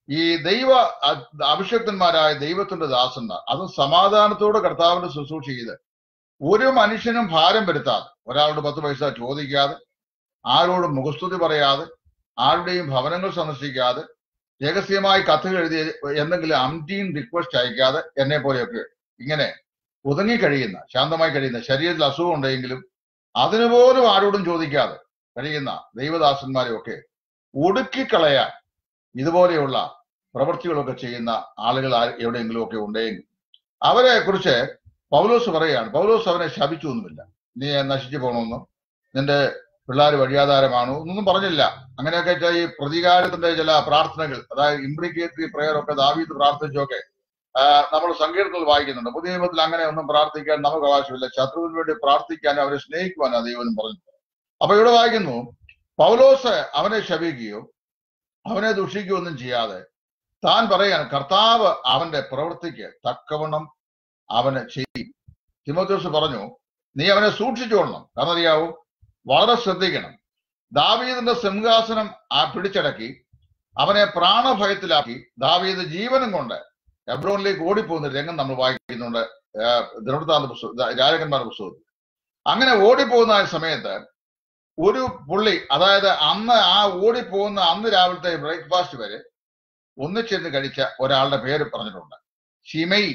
ഈ ദൈവ അ- അഭിഷക്തന്മാരായ ദൈവത്തിന്റെ ദാസന്മാർ അതും സമാധാനത്തോടെ കർത്താവിന്റെ ശുശ്രൂഷ ചെയ്ത് ഒരു മനുഷ്യനും ഭാരം വരുത്താതെ ഒരാളോട് പത്ത് പൈസ ചോദിക്കാതെ ആരോടും മുഖസ്തുതി പറയാതെ ആരുടെയും ഭവനങ്ങൾ സന്ദർശിക്കാതെ രഹസ്യമായി കത്തുകൾ എഴുതി എന്തെങ്കിലും അംറ്റീൻ റിക്വസ്റ്റ് അയക്കാതെ എന്നെ പോലെയൊക്കെ ഇങ്ങനെ ഒതുങ്ങി കഴിയുന്ന ശാന്തമായി കഴിയുന്ന ശരീരത്തിൽ അസുഖം ഉണ്ടെങ്കിലും അതിനുപോലും ആരോടും ചോദിക്കാതെ കഴിയുന്ന ദൈവദാസന്മാരെയൊക്കെ ഒടുക്കിക്കളയാൻ ഇതുപോലെയുള്ള പ്രവൃത്തികളൊക്കെ ചെയ്യുന്ന ആളുകൾ ആ- എവിടെയെങ്കിലും ഒക്കെ ഉണ്ടെങ്കിൽ അവരെ കുറിച്ച് പൗലോസ് പറയുകയാണ് പൗലോസ് അവനെ ശപിച്ചു ഒന്നുമില്ല നീ നശിച്ചു പോകണമെന്നോ നിന്റെ പിള്ളേർ വഴിയാധാരമാണോ എന്നൊന്നും പറഞ്ഞില്ല അങ്ങനെയൊക്കെ വെച്ചാൽ ഈ പ്രതികാരത്തിന്റെ ചില പ്രാർത്ഥനകൾ അതായത് ഇംപ്ലിക്കേറ്ററി പ്രയർ ഒക്കെ ദാവീദ് പ്രാർത്ഥിച്ചൊക്കെ നമ്മൾ സങ്കീർത്തനത്തിൽ വായിക്കുന്നുണ്ട് പുതിയ നിയമത്തിൽ അങ്ങനെ ഒന്നും പ്രാർത്ഥിക്കാൻ നമുക്ക് അവകാശമില്ല ശത്രുവിന് വേണ്ടി പ്രാർത്ഥിക്കാനും അവരെ സ്നേഹിക്കുവാനും ദൈവം പറഞ്ഞു അപ്പൊ ഇവിടെ വായിക്കുന്നു പൗലോസ് അവനെ ശപിക്കുകയോ അവനെ ദുഷിക്കുകയോ ഒന്നും ചെയ്യാതെ താൻ പറയാണ് കർത്താവ് അവന്റെ പ്രവൃത്തിക്ക് തക്കവണ്ണം അവന് ചെയ്യും തിമോത്യോസ് പറഞ്ഞു നീ അവനെ സൂക്ഷിച്ചുകൊള്ളണം കാരണം അറിയാവൂ വളരെ ശ്രദ്ധിക്കണം ദാവീദിന്റെ സിംഹാസനം ആ പിടിച്ചടക്കി അവനെ പ്രാണഭയത്തിലാക്കി ദാവീദ് ജീവനും കൊണ്ട് എബ്രോണിലേക്ക് ഓടിപ്പോകുന്ന ഒരു രംഗം നമ്മൾ വായിക്കുന്നുണ്ട് ദൃഢതാന്ത പുസ്തകം രാജകന്മാരുടെ പുസ്തകത്തിൽ അങ്ങനെ ഓടിപ്പോകുന്ന ആ സമയത്ത് ഒരു പുള്ളി അതായത് അന്ന് ആ ഓടിപ്പോകുന്ന അന്ന് രാവിലത്തെ ബ്രേക്ക്ഫാസ്റ്റ് വരെ ഒന്നിച്ചിരുന്ന് കഴിച്ച ഒരാളുടെ പേര് പറഞ്ഞിട്ടുണ്ട് ഷിമയി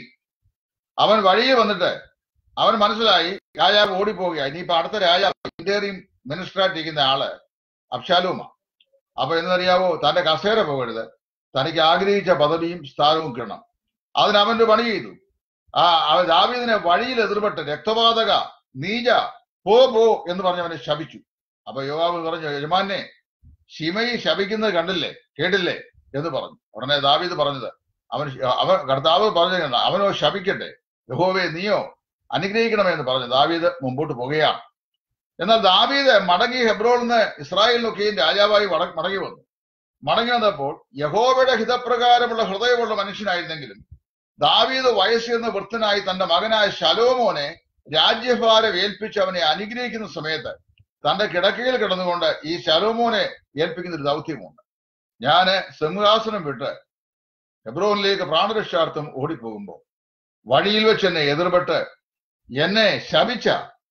അവൻ വഴിയിൽ വന്നിട്ട് അവൻ മനസ്സിലായി രാജാവ് ഓടിപ്പോവുക ഇനിയിപ്പോ അടുത്ത രാജാവ് ഇന്റേറിയം മിനിസ്റ്ററായിട്ടിരിക്കുന്ന ആള് അബ്ശാലുമാ അപ്പൊ എന്നറിയാവോ തന്റെ കസേര പോകരുത് തനിക്ക് ആഗ്രഹിച്ച പദവിയും സ്ഥാനവും കിട്ടണം അതിന് അവന്റെ പണി ചെയ്തു ആ അവൻ ദാവീദിനെ വഴിയിൽ എതിർപ്പെട്ട് രക്തപാതക നീജ പോ പോ എന്ന് പറഞ്ഞ് അവനെ ശപിച്ചു അപ്പൊ യോവാബ് പറഞ്ഞു യജമാനെ ശിമയി ശപിക്കുന്നത് കണ്ടില്ലേ കേട്ടില്ലേ എന്ന് പറഞ്ഞു ഉടനെ ദാവീദ് പറഞ്ഞത് അവൻ അവൻ കർത്താവ് പറഞ്ഞു അവനോ ശപിക്കട്ടെ യഹോവേ നീയോ അനുഗ്രഹിക്കണമേ എന്ന് പറഞ്ഞു ദാവീദ് മുമ്പോട്ട് പോകുകയാണ് എന്നാൽ ദാവീദ് മടങ്ങി ഹെബ്രോളിൽ നിന്ന് ഇസ്രായേലിനൊക്കെയും രാജാവായി വട- മടങ്ങി വന്നു മടങ്ങി വന്നപ്പോൾ യഹോവയുടെ ഹിതപ്രകാരമുള്ള ഹൃദയമുള്ള മനുഷ്യനായിരുന്നെങ്കിലും ദാവീദ് വയസ്സിരുന്ന വൃത്തനായി തന്റെ മകനായ ശലോമോനെ രാജ്യഭാരം ഏൽപ്പിച്ച് അവനെ അനുഗ്രഹിക്കുന്ന സമയത്ത് തന്റെ കിടക്കയിൽ കിടന്നുകൊണ്ട് ഈ ശലോമോനെ ഏൽപ്പിക്കുന്ന ഒരു ദൗത്യമുണ്ട് ഞാന് സിംഹാസനം വിട്ട് ഹെബ്രോനിലേക്ക് പ്രാണരക്ഷാർത്ഥം ഓടിപ്പോകുമ്പോൾ വഴിയിൽ വെച്ച് എന്നെ എതിർപ്പെട്ട് എന്നെ ശപിച്ച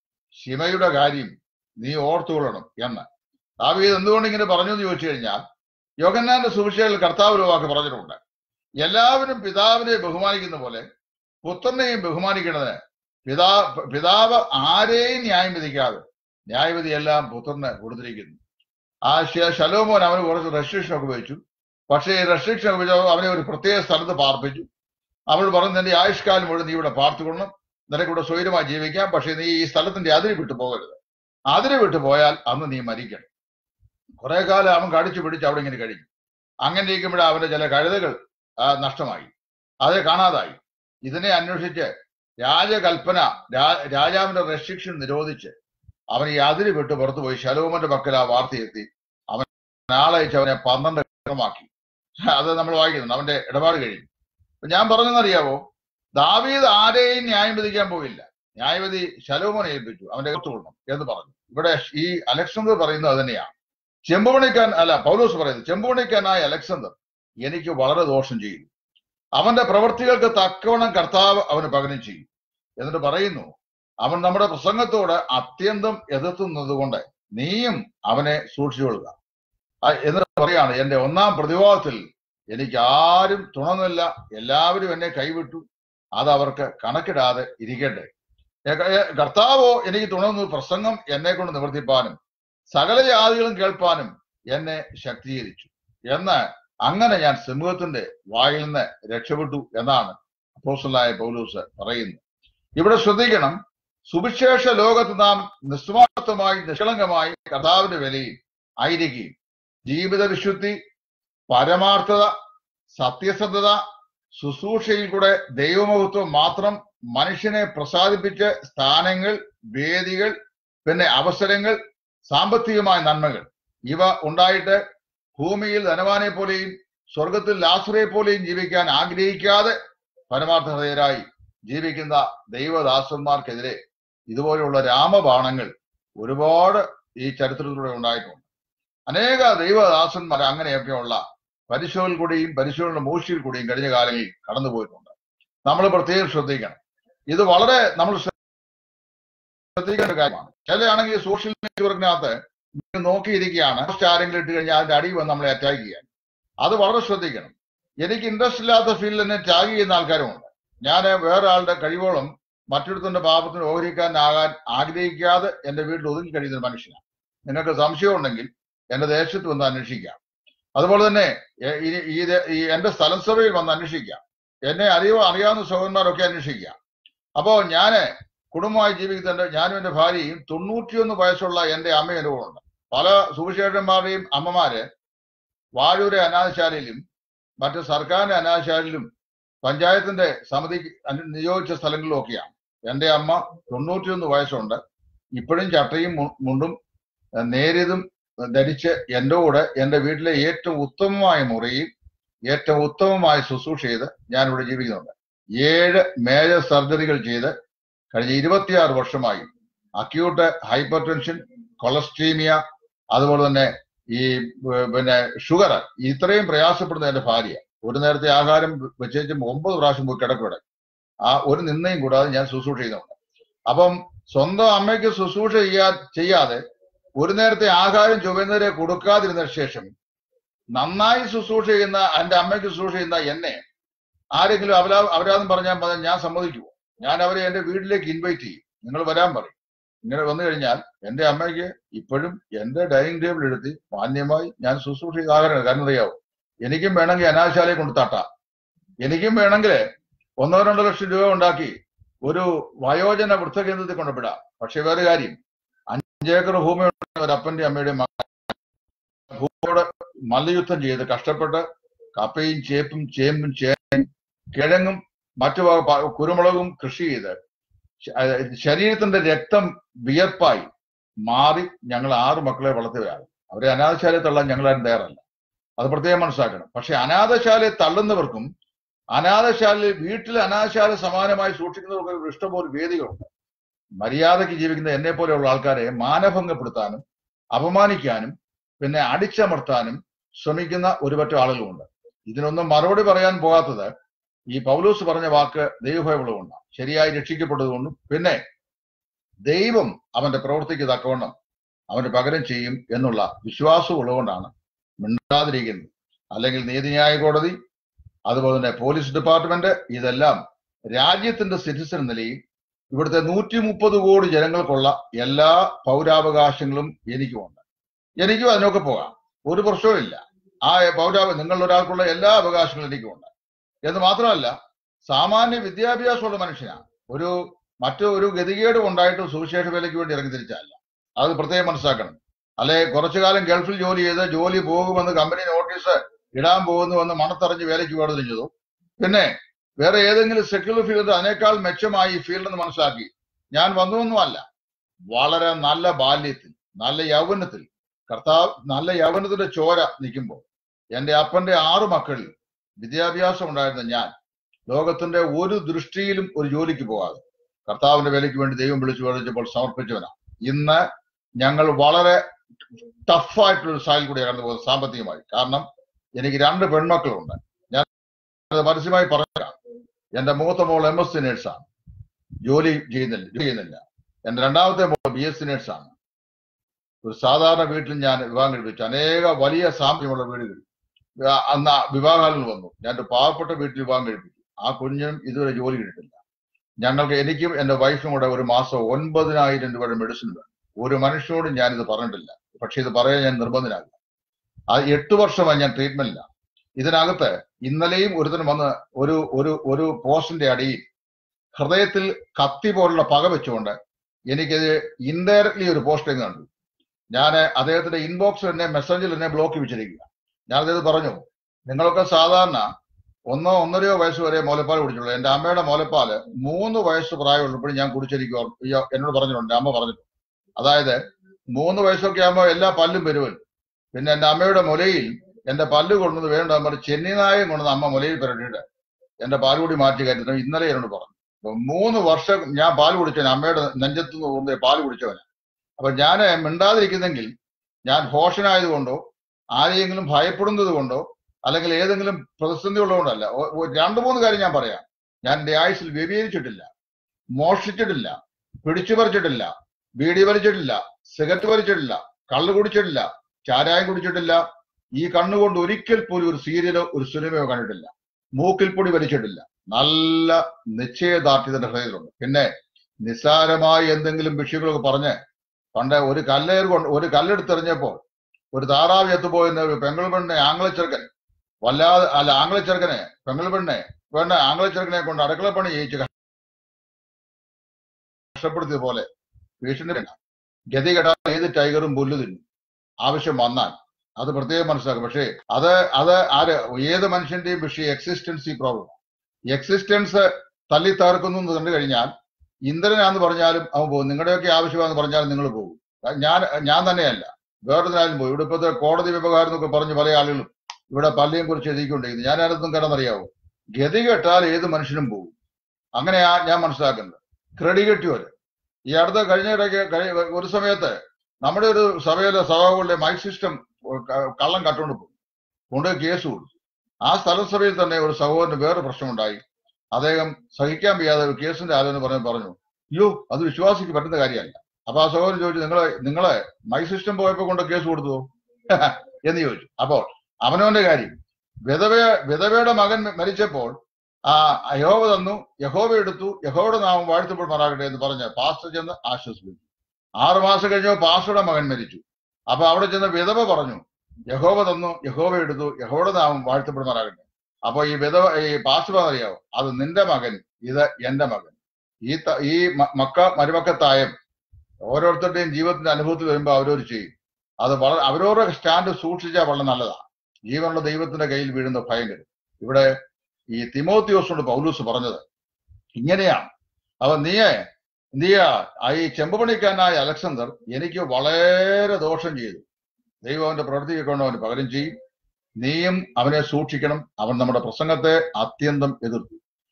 ശിമയുടെ കാര്യം നീ ഓർത്തുകൊള്ളണം എന്ന് ദാവീദ് എന്തുകൊണ്ട് ഇങ്ങനെ പറഞ്ഞു എന്ന് ചോദിച്ചു കഴിഞ്ഞാൽ യോഗന്നാന്റെ സുവിശേഷത്തിൽ കർത്താവ് ഒരു വാക്ക് പറഞ്ഞിട്ടുണ്ട് എല്ലാവരും പിതാവിനെ ബഹുമാനിക്കുന്ന പോലെ പുത്രനെയും ബഹുമാനിക്കേണ്ടതിന് പിതാ പിതാവ് ആരെയും ന്യായം വിധിക്കാതെ ന്യായവിധി എല്ലാം പുത്രന് കൊടുത്തിരിക്കുന്നു ആ ശ- ശലോമോൻ അവന് കുറച്ച് റെസ്ട്രിക്ഷൻ ഒക്കെ വെച്ചു പക്ഷേ ഈ റെസ്ട്രിക്ഷൻ ഒക്കെ വെച്ച് അവനെ ഒരു പ്രത്യേക സ്ഥലത്ത് പാർപ്പിച്ചു അവൾ പറഞ്ഞു നിന്റെ ആയുഷ്കാലം മുഴുവൻ നീ ഇവിടെ പാർത്തുകൊള്ളണം നിനക്ക് ഇവിടെ സ്വൈരമായി ജീവിക്കാം പക്ഷെ നീ ഈ സ്ഥലത്തിന്റെ അതിര് വിട്ടു പോകരുത് അതിര് വിട്ടു പോയാൽ അന്ന് നീ മരിക്കണം കുറെ കാലം അവൻ കടിച്ചു പിടിച്ച് അവിടെ ഇങ്ങനെ കഴിഞ്ഞു അങ്ങനെ ഇരിക്കുമ്പോഴേ അവന്റെ ചില കഴുതകൾ ആ, നഷ്ടമായി അത് കാണാതായി ഇതിനെ അന്വേഷിച്ച് രാജകൽപ്പന രാ- രാജാവിന്റെ റെസ്ട്രിക്ഷൻ നിരോധിച്ച് അവൻ ഈ അതിര് വിട്ട് പുറത്തു പോയി ശലോമന്റെ പക്കൽ ആ വാർത്തയെത്തി അവൻ നാളയച്ച് അവനെ പന്ത്രണ്ട് ഘട്ടമാക്കി അത് നമ്മൾ വായിക്കുന്നുണ്ട് അവന്റെ ഇടപാട് കഴിഞ്ഞു അപ്പൊ ഞാൻ പറഞ്ഞെന്നറിയാവോ ദാവീദ് ആരെയും ന്യായം വിധിക്കാൻ പോയില്ല ന്യായവിധി ശലോമോനെ ഏൽപ്പിച്ചു അവന്റെ കൊള്ളണം എന്ന് പറഞ്ഞു ഇവിടെ ഈ അലക്സാണ്ടർ പറയുന്നത് അത് തന്നെയാണ് ചെമ്പുപണിക്കാൻ അല്ല പൗലോസ് പറയുന്നത് ചെമ്പുപണിക്കാനായ അലക്സാണ്ടർ എനിക്ക് വളരെ ദോഷം ചെയ്തു അവന്റെ പ്രവൃത്തികൾക്ക് തക്കവണ്ണം കർത്താവ് അവന് പകരം ചെയ്യും എന്നിട്ട് പറയുന്നു അവൻ നമ്മുടെ പ്രസംഗത്തോട് അത്യന്തം എതിർത്തുന്നത് കൊണ്ട് നീയും അവനെ സൂക്ഷിച്ചുകൊള്ളുക ആ, എന്നിട്ട് പറയാണ് എന്റെ ഒന്നാം പ്രതിവാദത്തിൽ എനിക്ക് ആരും തുണന്നില്ല എല്ലാവരും എന്നെ കൈവിട്ടു അത് അവർക്ക് കണക്കിടാതെ ഇരിക്കട്ടെ ഏ- ഏ- കർത്താവോ എനിക്ക് തുണന്നു പ്രസംഗം എന്നെ കൊണ്ട് നിവർത്തിപ്പാനും സകല ജാതികളും കേൾപ്പാനും എന്നെ ശക്തീകരിച്ചു എന്ന് അങ്ങനെ ഞാൻ സിംഹത്തിന്റെ വായിൽ നിന്ന് രക്ഷപ്പെട്ടു എന്നാണ് അപ്പോസ്റ്റലായ പൗലൂസ് പറയുന്നത് ഇവിടെ ശ്രദ്ധിക്കണം സുവിശേഷ ലോകത്ത് നാം നിസ്വാർത്ഥമായി നിഷ്കളങ്കമായി കർത്താവിന്റെ വിലയിൽ ആയിരിക്കുകയും ജീവിത വിശുദ്ധി പരമാർത്ഥത സത്യസന്ധത ശുശ്രൂഷയിൽ കൂടെ ദൈവമഹത്വം മാത്രം മനുഷ്യനെ പ്രസാദിപ്പിച്ച് സ്ഥാനങ്ങൾ വേദികൾ പിന്നെ അവസരങ്ങൾ സാമ്പത്തികമായ നന്മകൾ ഇവ ഉണ്ടായിട്ട് ഭൂമിയിൽ ധനവാനെ പോലെയും സ്വർഗത്തിൽ ലാസുറെ പോലെയും ജീവിക്കാൻ ആഗ്രഹിക്കാതെ പരമാർത്ഥ ഹൃദയരായി ജീവിക്കുന്ന ദൈവദാസന്മാർക്കെതിരെ ഇതുപോലെയുള്ള രാമബാണങ്ങൾ ഒരുപാട് ഈ ചരിത്രത്തിലൂടെ ഉണ്ടായിട്ടുണ്ട് അനേക ദൈവദാസന്മാർ അങ്ങനെയൊക്കെയുള്ള പരിശോധന കൂടിയും പരിശോധന മൂർച്ചയിൽ കൂടിയും കഴിഞ്ഞ കാലങ്ങളിൽ കടന്നുപോയിട്ടുണ്ട് നമ്മൾ പ്രത്യേകം ശ്രദ്ധിക്കണം ഇത് വളരെ നമ്മൾ ശ്രദ്ധിക്കേണ്ട കാര്യമാണ് ചിലയാണെങ്കിൽ സോഷ്യൽ നെറ്റ്വർക്കിനകത്ത് നോക്കിയിരിക്കുകയാണ് പോസ്റ്റ് ആരെങ്കിലും ഇട്ട് കഴിഞ്ഞാൽ അതിന്റെ അടിയിൽ വന്ന് നമ്മളെ അറ്റാക്ക് ചെയ്യാൻ അത് വളരെ ശ്രദ്ധിക്കണം എനിക്ക് ഇൻട്രസ്റ്റ് ഇല്ലാത്ത ഫീൽഡിൽ എന്നെ ടാഗ് ചെയ്യുന്ന ആൾക്കാരുമുണ്ട് ഞാൻ വേറെ ആളുടെ കഴിവോളം മറ്റൊരുത്തിന്റെ പാപത്തിന് ഓഹരിക്കാരനാകാൻ ആഗ്രഹിക്കാതെ എന്റെ വീട്ടിൽ ഒതുങ്ങി കഴിയുന്ന ഒരു മനുഷ്യനാണ് നിങ്ങൾക്ക് സംശയം ഉണ്ടെങ്കിൽ എന്റെ ദേശത്ത് വന്ന് അന്വേഷിക്കാം അതുപോലെ തന്നെ എ- ഈ- ഈ ദേ- ഈ എന്റെ സ്ഥലം സഭയിൽ വന്ന് അന്വേഷിക്കാം എന്നെ അറിയോ അറിയാവുന്ന സഹോദരന്മാരൊക്കെ അന്വേഷിക്കാം അപ്പോ ഞാന് കുടുംബമായി ജീവിക്കുന്നുണ്ട് ഞാനും എന്റെ ഭാര്യയും തൊണ്ണൂറ്റിയൊന്ന് വയസ്സുള്ള എന്റെ അമ്മയും എന്റെ കൂടെ ഉണ്ട് പല സുവിശേഷന്മാരുടെയും അമ്മമാര് വാഴൂരെ അനാഥശാലയിലും മറ്റ് സർക്കാരിന്റെ അനാഥശാലയിലും പഞ്ചായത്തിന്റെ സമിതി നിയോഗിച്ച സ്ഥലങ്ങളിലും ഒക്കെയാണ് എന്റെ അമ്മ തൊണ്ണൂറ്റിയൊന്ന് വയസ്സുണ്ട് ഇപ്പോഴും ചട്ടയും മു- മുണ്ടും ഏഹ്, നേരിയതും ധരിച്ച് എന്റെ കൂടെ എന്റെ വീട്ടിലെ ഏറ്റവും ഉത്തമമായ മുറിയിൽ ഏറ്റവും ഉത്തമമായ ശുശ്രൂഷ ചെയ്ത് ഞാനിവിടെ ജീവിക്കുന്നുണ്ട് ഏഴ് മേജർ സർജറികൾ ചെയ്ത് കഴിഞ്ഞ ഇരുപത്തിയാറ് വർഷമായി അക്യൂട്ട് ഹൈപ്പർ ടെൻഷൻ കൊളസ്ട്രീമിയ അതുപോലെ തന്നെ ഈ ഏർ, പിന്നെ ഷുഗർ ഇത്രയും പ്രയാസപ്പെടുന്ന എന്റെ ഭാര്യ ഒരു നേരത്തെ ആഹാരം വെച്ചേച്ച് ഒമ്പത് പ്രാവശ്യം പോയി കിടക്കൂടെ ആ ഒരു നിന്നയും കൂടാതെ ഞാൻ ശുശ്രൂഷ ചെയ്യുന്നുണ്ട് അപ്പം സ്വന്തം അമ്മയ്ക്ക് ശുശ്രൂഷ ചെയ്യാ ചെയ്യാതെ ഒരു നേരത്തെ ആഹാരം ചുവന്നവരെ കൊടുക്കാതിരുന്ന ശേഷം നന്നായി ശുശ്രൂഷ ചെയ്യുന്ന എന്റെ അമ്മയ്ക്ക് ശുശ്രൂഷ ചെയ്യുന്ന എന്നെ ആരെങ്കിലും അവരാ അവരാധം പറഞ്ഞാൽ പറഞ്ഞാൽ ഞാൻ സമ്മതിക്കുമോ ഞാൻ അവരെ എന്റെ വീട്ടിലേക്ക് ഇൻവൈറ്റ് ചെയ്യും നിങ്ങൾ വരാൻ പറയും ഇങ്ങനെ വന്നു കഴിഞ്ഞാൽ എന്റെ അമ്മയ്ക്ക് ഇപ്പോഴും എന്റെ ഡൈനിങ് ടേബിൾ എടുത്ത് മാന്യമായി ഞാൻ ശുശ്രൂഷ ചെയ്ത് ആഹാരം കാരണം അറിയാവോ എനിക്കും വേണമെങ്കിൽ അനാശാലയെ കൊണ്ട് തട്ടാം എനിക്കും വേണമെങ്കിൽ ഒന്നോ രണ്ടോ ലക്ഷം രൂപ ഉണ്ടാക്കി ഒരു വയോജന വൃദ്ധകേന്ദ്രത്തിൽ കൊണ്ടുവിടാം പക്ഷെ വേറെ കാര്യം അഞ്ചേക്കർ ഭൂമിയുള്ള ഒരു അപ്പന്റെ അമ്മയുടെയും മകൻ ഭൂമിയോട് മല്ലയുദ്ധം ചെയ്ത് കഷ്ടപ്പെട്ട് കപ്പയും ചേപ്പും ചേമ്പും ചേനും കിഴങ്ങും മറ്റു വക പ- കുരുമുളകും കൃഷി ചെയ്ത് ശ- അഹ് ശരീരത്തിന്റെ രക്തം വിയർപ്പായി മാറി ഞങ്ങൾ ആറ് മക്കളെ വളർത്തിയവരാണ് അവരെ അനാഥശാലയെ തള്ളാൻ ഞങ്ങളാരും തയ്യാറല്ല അത് പ്രത്യേകം മനസ്സിലാക്കണം പക്ഷെ അനാഥശാലയെ തള്ളുന്നവർക്കും അനാഥശാലയിൽ വീട്ടിൽ അനാഥശാല സമാനമായി സൂക്ഷിക്കുന്നവർക്കും ഇഷ്ടംപോലെ വേദികളുണ്ട് മര്യാദയ്ക്ക് ജീവിക്കുന്ന എന്നെ പോലെയുള്ള ആൾക്കാരെ മാനഭംഗപ്പെടുത്താനും അപമാനിക്കാനും പിന്നെ അടിച്ചമർത്താനും ശ്രമിക്കുന്ന ഒരുപറ്റം ആളുകളുണ്ട് ഇതിനൊന്നും മറുപടി പറയാൻ പോകാത്തത് ഈ പൗലൂസ് പറഞ്ഞ വാക്ക് ദൈവഭയമുള്ളതുകൊണ്ടാണ് ശരിയായി രക്ഷിക്കപ്പെട്ടതുകൊണ്ടും പിന്നെ ദൈവം അവന്റെ പ്രവൃത്തിക്ക് തക്കവണ്ണം അവന് പകരം ചെയ്യും എന്നുള്ള വിശ്വാസം ഉള്ളതുകൊണ്ടാണ് മിണ്ടാതിരിക്കുന്നത് അല്ലെങ്കിൽ നീതിന്യായ കോടതി അതുപോലെ തന്നെ പോലീസ് ഡിപ്പാർട്ട്മെന്റ് ഇതെല്ലാം രാജ്യത്തിന്റെ സിറ്റിസൺ നിലയിൽ ഇവിടുത്തെ നൂറ്റി മുപ്പത് കോടി ജനങ്ങൾക്കുള്ള എല്ലാ പൗരാവകാശങ്ങളും എനിക്കുമുണ്ട് എനിക്കും അതിനൊക്കെ പോകാം ഒരു പ്രശ്നവും ഇല്ല ആ പൗരാവ നിങ്ങളിൽ ഒരാൾക്കുള്ള എല്ലാ അവകാശങ്ങളും എനിക്കുമുണ്ട് എന്ന് മാത്രമല്ല സാമാന്യ വിദ്യാഭ്യാസമുള്ള മനുഷ്യനാണ് ഒരു മറ്റു ഒരു ഗതികേടും ഉണ്ടായിട്ട് സുവിശേഷ വേലയ്ക്ക് വേണ്ടി ഇറങ്ങി തിരിച്ചല്ല അത് പ്രത്യേകം മനസ്സിലാക്കണം അല്ലെ കുറച്ചു കാലം ഗൾഫിൽ ജോലി ചെയ്ത് ജോലി പോകുമെന്ന് കമ്പനി നോട്ടീസ് ഇടാൻ പോകുന്നുവെന്ന് മണത്തറിഞ്ഞ് വേലയ്ക്ക് വേർതിരിഞ്ഞു ചെയ്തു പിന്നെ വേറെ ഏതെങ്കിലും സെക്യുലർ ഫീൽഡ് അതിനേക്കാൾ മെച്ചമായി ഈ ഫീൽഡ് എന്ന് മനസ്സിലാക്കി ഞാൻ വന്നതൊന്നുമല്ല വളരെ നല്ല ബാല്യത്തിൽ നല്ല യൗവനത്തിൽ കർത്താവ് നല്ല യൗവനത്തിന്റെ ചോര നിൽക്കുമ്പോൾ എന്റെ അപ്പന്റെ ആറു മക്കളിൽ വിദ്യാഭ്യാസം ഉണ്ടായിരുന്ന ഞാൻ ലോകത്തിന്റെ ഒരു ദൃഷ്ടിയിലും ഒരു ജോലിക്ക് പോകാതെ കർത്താവിന്റെ വേലയ്ക്ക് വേണ്ടി ദൈവം വിളിച്ചു പറഞ്ഞപ്പോൾ സമർപ്പിച്ചവനാണ് ഇന്ന് ഞങ്ങൾ വളരെ ടഫായിട്ടുള്ള ഒരു സ്റ്റൈൽ കൂടി കടന്നു പോകുന്നത് സാമ്പത്തികമായി കാരണം എനിക്ക് രണ്ട് പെൺമക്കളുണ്ട് ഞാൻ അത് പരസ്യമായി പറഞ്ഞതാണ് എന്റെ മൂത്ത മോൾ എം എസ് സി നേഴ്സാണ് ജോലി ചെയ്യുന്നില്ല ജോലി ചെയ്യുന്നില്ല എന്റെ രണ്ടാമത്തെ മോൾ ബി എസ് സി നേഴ്സാണ് ഒരു സാധാരണ വീട്ടിൽ ഞാൻ വിവാഹം കഴിപ്പിച്ചു അനേക വലിയ സാമ്പത്തികമുള്ള വീടുകൾ ആ- അന്ന് ആ വിവാഹങ്ങൾ വന്നു ഞാൻ ഒരു പാവപ്പെട്ട വീട്ടിൽ വിവാഹം കഴിപ്പിച്ചു ആ കുഞ്ഞിനും ഇതുവരെ ജോലി കിട്ടിയിട്ടില്ല ഞങ്ങൾക്ക് എനിക്കും എന്റെ വൈഫും കൂടെ ഒരു മാസം ഒൻപതിനായിരം രൂപയുടെ മെഡിസിൻ വേണം ഒരു മനുഷ്യനോടും ഞാൻ ഇത് പറഞ്ഞിട്ടില്ല പക്ഷെ ഇത് പറയാൻ ഞാൻ നിർബന്ധനാകില്ല ആ എട്ട് വർഷമായി ഞാൻ ട്രീറ്റ്മെന്റിലാണ് ഇതിനകത്ത് ഇന്നലെയും ഒരുത്തൻ വന്ന് ഒരു ഒരു ഒരു പോസ്റ്റിന്റെ അടിയിൽ ഹൃദയത്തിൽ കത്തി പോലുള്ള പക വെച്ചുകൊണ്ട് എനിക്കത് ഇൻഡയറക്ട്ലി ഒരു പോസ്റ്റ് കണ്ടു ഞാൻ അദ്ദേഹത്തിന്റെ ഇൻബോക്സിൽ എന്നെ മെസ്സേജിൽ എന്നെ ബ്ലോക്ക് വെച്ചിരിക്കുക ഞാൻ അദ്ദേഹം പറഞ്ഞു നിങ്ങളൊക്കെ സാധാരണ ഒന്നോ ഒന്നരയോ വയസ്സ് വരെ മുലപ്പാൽ കുടിച്ചുള്ളൂ എന്റെ അമ്മയുടെ മുലപ്പാല് മൂന്ന് വയസ്സ് പ്രായമുള്ളപ്പോഴും ഞാൻ കുടിച്ചിരിക്കുക അയ്യോ, എന്നോട് പറഞ്ഞിട്ടുണ്ട് അമ്മ പറഞ്ഞിട്ടുണ്ട് അതായത് മൂന്ന് വയസ്സൊക്കെ ആകുമ്പോൾ എല്ലാ പല്ലും വരുമല്ലോ പിന്നെ എന്റെ അമ്മയുടെ മുലയിൽ എന്റെ പല്ല് കൊണ്ടുവന്ന് വേണ്ട പറഞ്ഞ് ചെന്നിനായം കൊണ്ടുവന്ന് അമ്മ മുലയിൽ പുരട്ടിയിട്ട് എന്റെ പാലുകൂടി മാറ്റി കയറ്റുന്നു ഇന്നലെ എന്നോട് പറഞ്ഞു അപ്പൊ മൂന്ന് വർഷം ഞാൻ പാൽ കുടിച്ചവൻ അമ്മയുടെ നെഞ്ചത്ത് നിന്ന് കൊണ്ട് പാൽ കുടിച്ചവൻ അപ്പൊ ഞാൻ മിണ്ടാതിരിക്കുന്നെങ്കിൽ ഞാൻ ഭോഷനായതുകൊണ്ടോ ആരെയെങ്കിലും ഭയപ്പെടുന്നത് കൊണ്ടോ അല്ലെങ്കിൽ ഏതെങ്കിലും പ്രതിസന്ധി ഉള്ളതുകൊണ്ടല്ല ഒ- ഒ- രണ്ടു മൂന്ന് കാര്യം ഞാൻ പറയാം ഞാൻ എന്റെ ആയുസിൽ വ്യഭിചരിച്ചിട്ടില്ല മോഷ്ടിച്ചിട്ടില്ല പിടിച്ചു പറിച്ചിട്ടില്ല ബീഡി വലിച്ചിട്ടില്ല സിഗരറ്റ് വലിച്ചിട്ടില്ല കള്ളു കുടിച്ചിട്ടില്ല ചാരായം കുടിച്ചിട്ടില്ല ഈ കണ്ണുകൊണ്ട് ഒരിക്കൽ പോലും ഒരു സീരിയലോ ഒരു സിനിമയോ കണ്ടിട്ടില്ല മൂക്കിൽ പൊടി വലിച്ചിട്ടില്ല നല്ല നിശ്ചയദാർഢ്യത്തിന്റെ ഹൃദയത്തിലുണ്ട് പിന്നെ നിസ്സാരമായി എന്തെങ്കിലും വിഷയങ്ങളൊക്കെ പറഞ്ഞ് പണ്ട് ഒരു കല്ലേർ കൊണ്ട് ഒരു കല്ലെടുത്തെറിഞ്ഞപ്പോൾ ഒരു താറാവ് എത്തുപോയെന്ന് ഒരു പെങ്ങൾ പെണ്ണെ ആംഗ്ലച്ചെറുക്കൻ വല്ലാതെ അല്ല ആംഗ്ലച്ചെറുക്കനെ പെങ്ങൾ പെണ്ണെ പെണ്ണെ ആംഗ്ലച്ചെറുക്കനെ കൊണ്ട് അടുക്കളപ്പണി ചെയ്യിച്ച് കഷ്ടപ്പെടുത്തിയത് പോലെ ഭീഷണി വേണ്ട ഗതി കെട്ടാൻ ഏത് ടൈഗറും പുല്ല് തിന്നും ആവശ്യം വന്നാൽ അത് പ്രത്യേകം മനസ്സിലാക്കും പക്ഷേ അത് അത് ആര് ഏത് മനുഷ്യന്റെയും വിഷയം എക്സിസ്റ്റൻസി പ്രോബ്ലം എക്സിസ്റ്റൻസ് തല്ലി തകർക്കുന്നു എന്ന് കണ്ടു കഴിഞ്ഞാൽ ഇന്ദ്രനാന്ന് പറഞ്ഞാലും അവൻ പോകും നിങ്ങളുടെയൊക്കെ ആവശ്യമാണെന്ന് പറഞ്ഞാലും നിങ്ങൾ പോകും ഞാൻ ഞാൻ തന്നെയല്ല വേറൊരാളും പോയി ഇവിടെ ഇപ്പോഴത്തെ കോടതി വ്യവഹാരം എന്നൊക്കെ പറഞ്ഞ് പല ആളുകളും ഇവിടെ പള്ളിയെ കുറിച്ച് എഴുതിക്കൊണ്ടിരിക്കുന്നു ഞാൻ ആരൊന്നും കിടന്നറിയാവോ ഗതി കെട്ടാൽ ഏത് മനുഷ്യനും പോകും അങ്ങനെയാ ഞാൻ മനസ്സിലാക്കുന്നത് ക്രെഡി കെട്ടിയവര് ഈ അടുത്ത കഴിഞ്ഞ ഇടയ്ക്ക് കഴി- ഒരു സമയത്ത് നമ്മുടെ ഒരു സഭയിലെ സഭകളുടെ മൈക്ക് സിസ്റ്റം കള്ളം കട്ടുകൊണ്ട് പോകും കൊണ്ടുപോയി കേസ് കൊടുത്തു ആ സ്ഥലസഭയിൽ തന്നെ ഒരു സഹോദരന് വേറെ പ്രശ്നമുണ്ടായി അദ്ദേഹം സഹിക്കാൻ വയ്യാതെ ഒരു കേസിന്റെ ആലോചന പറഞ്ഞു പറഞ്ഞു അയ്യോ അത് വിശ്വാസിക്ക് പറ്റുന്ന കാര്യമല്ല അപ്പൊ ആ സഹോദരൻ ചോദിച്ചു നിങ്ങളെ നിങ്ങളെ മൈക്ക് സിസ്റ്റം പോയപ്പോ കൊണ്ട് കേസ് കൊടുത്തു എന്ന് ചോദിച്ചു അപ്പോൾ അവനവന്റെ കാര്യം വിധവ വിധവയുടെ മകൻ മരിച്ചപ്പോൾ ആ യഹോവ തന്നു യഹോവ എടുത്തു യഹോവയുടെ നാമം വാഴ്ത്തപ്പെടുമാറാകട്ടെ എന്ന് പറഞ്ഞ് പാസ്റ്റർ ചെന്ന് ആശ്വസിപ്പിച്ചു ആറു മാസം കഴിഞ്ഞപ്പോൾ പാസ്റ്ററുടെ മകൻ മരിച്ചു അപ്പൊ അവിടെ ചെന്ന് വിധവ പറഞ്ഞു യഹോവ തന്നു യഹോവ എടുത്തു യഹോവയുടെ നാമം വാഴ്ത്തപ്പെടുമാറാകട്ടെ അപ്പൊ ഈ വിധവ ഈ പാസ്റ്റർ അറിയാവോ അത് നിന്റെ മകൻ ഇത് എന്റെ മകൻ ഈ ത- ഈ മ- മക്ക മരുമക്കത്തായം ഓരോരുത്തരുടെയും ജീവിതത്തിന്റെ അനുഭവത്തിൽ വരുമ്പോൾ അവരോട് ചെയ്യും അത് വളരെ അവരവരുടെ സ്റ്റാൻഡ് സൂക്ഷിച്ചാൽ വളരെ നല്ലതാണ് ജീവനുള്ള ദൈവത്തിന്റെ കയ്യിൽ വീഴുന്ന ഭയങ്കരം ഇവിടെ ഈ തിമോത്തിയോസോട് പൗലൂസ് പറഞ്ഞത് ഇങ്ങനെയാണ് അവ നീയെ നീയ ആ ഈ ചെമ്പുപണിക്കാരനായ അലക്സാണ്ടർ എനിക്ക് വളരെ ദോഷം ചെയ്തു ദൈവം അവന്റെ പ്രവൃത്തിയെ കൊണ്ട് അവന് പകരം ചെയ്യും നീയും അവനെ സൂക്ഷിക്കണം അവൻ നമ്മുടെ പ്രസംഗത്തെ അത്യന്തം എതിർത്തു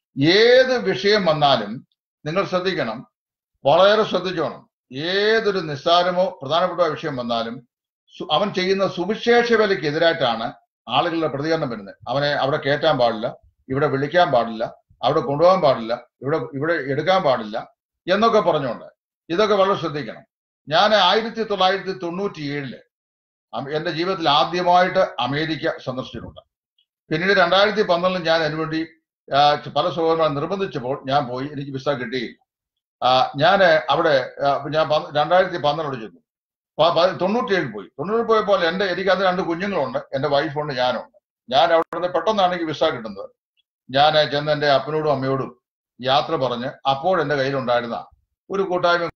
ഏത് വിഷയം വന്നാലും നിങ്ങൾ ശ്രദ്ധിക്കണം വളരെ ശ്രദ്ധിച്ചോണം ഏതൊരു നിസ്സാരമോ പ്രധാനപ്പെട്ട വിഷയം വന്നാലും സു- അവൻ ചെയ്യുന്ന സുവിശേഷ വിലയ്ക്ക് എതിരായിട്ടാണ് ആളുകളുടെ പ്രതികരണം വരുന്നത് അവനെ അവിടെ കയറ്റാൻ പാടില്ല ഇവിടെ വിളിക്കാൻ പാടില്ല അവിടെ കൊണ്ടുപോകാൻ പാടില്ല ഇവിടെ ഇവിടെ എടുക്കാൻ പാടില്ല എന്നൊക്കെ പറഞ്ഞുകൊണ്ട് ഇതൊക്കെ വളരെ ശ്രദ്ധിക്കണം ഞാൻ ആയിരത്തി തൊള്ളായിരത്തി തൊണ്ണൂറ്റി ഏഴില് എന്റെ ജീവിതത്തിൽ ആദ്യമായിട്ട് അമേരിക്ക സന്ദർശിച്ചിട്ടുണ്ട് പിന്നീട് രണ്ടായിരത്തി പന്ത്രണ്ടിൽ ഞാൻ അതിനുവേണ്ടി ആ, പല സഹോദരന്മാർ നിർബന്ധിച്ചപ്പോൾ ഞാൻ പോയി എനിക്ക് വിസ കിട്ടിയില്ല ഞാൻ അവിടെ ആ, ഞാൻ പന്ത് രണ്ടായിരത്തി പന്ത്രണ്ട് ചെന്നു പ- പ- തൊണ്ണൂറ്റിയേഴിൽ പോയി തൊണ്ണൂറിൽ പോയപ്പോൾ എന്റെ എനിക്ക് അന്ന് രണ്ട് കുഞ്ഞുങ്ങളുണ്ട് എന്റെ വൈഫുണ്ട് ഞാനുണ്ട് ഞാൻ അവിടെ നിന്ന് പെട്ടെന്നാണ് എനിക്ക് വിസ കിട്ടുന്നത് ഞാൻ ചെന്ന് എന്റെ അപ്പനോടും അമ്മയോടും യാത്ര പറഞ്ഞ് അപ്പോൾ എന്റെ കയ്യിലുണ്ടായിരുന്ന ഒരു കൂട്ടായ്മ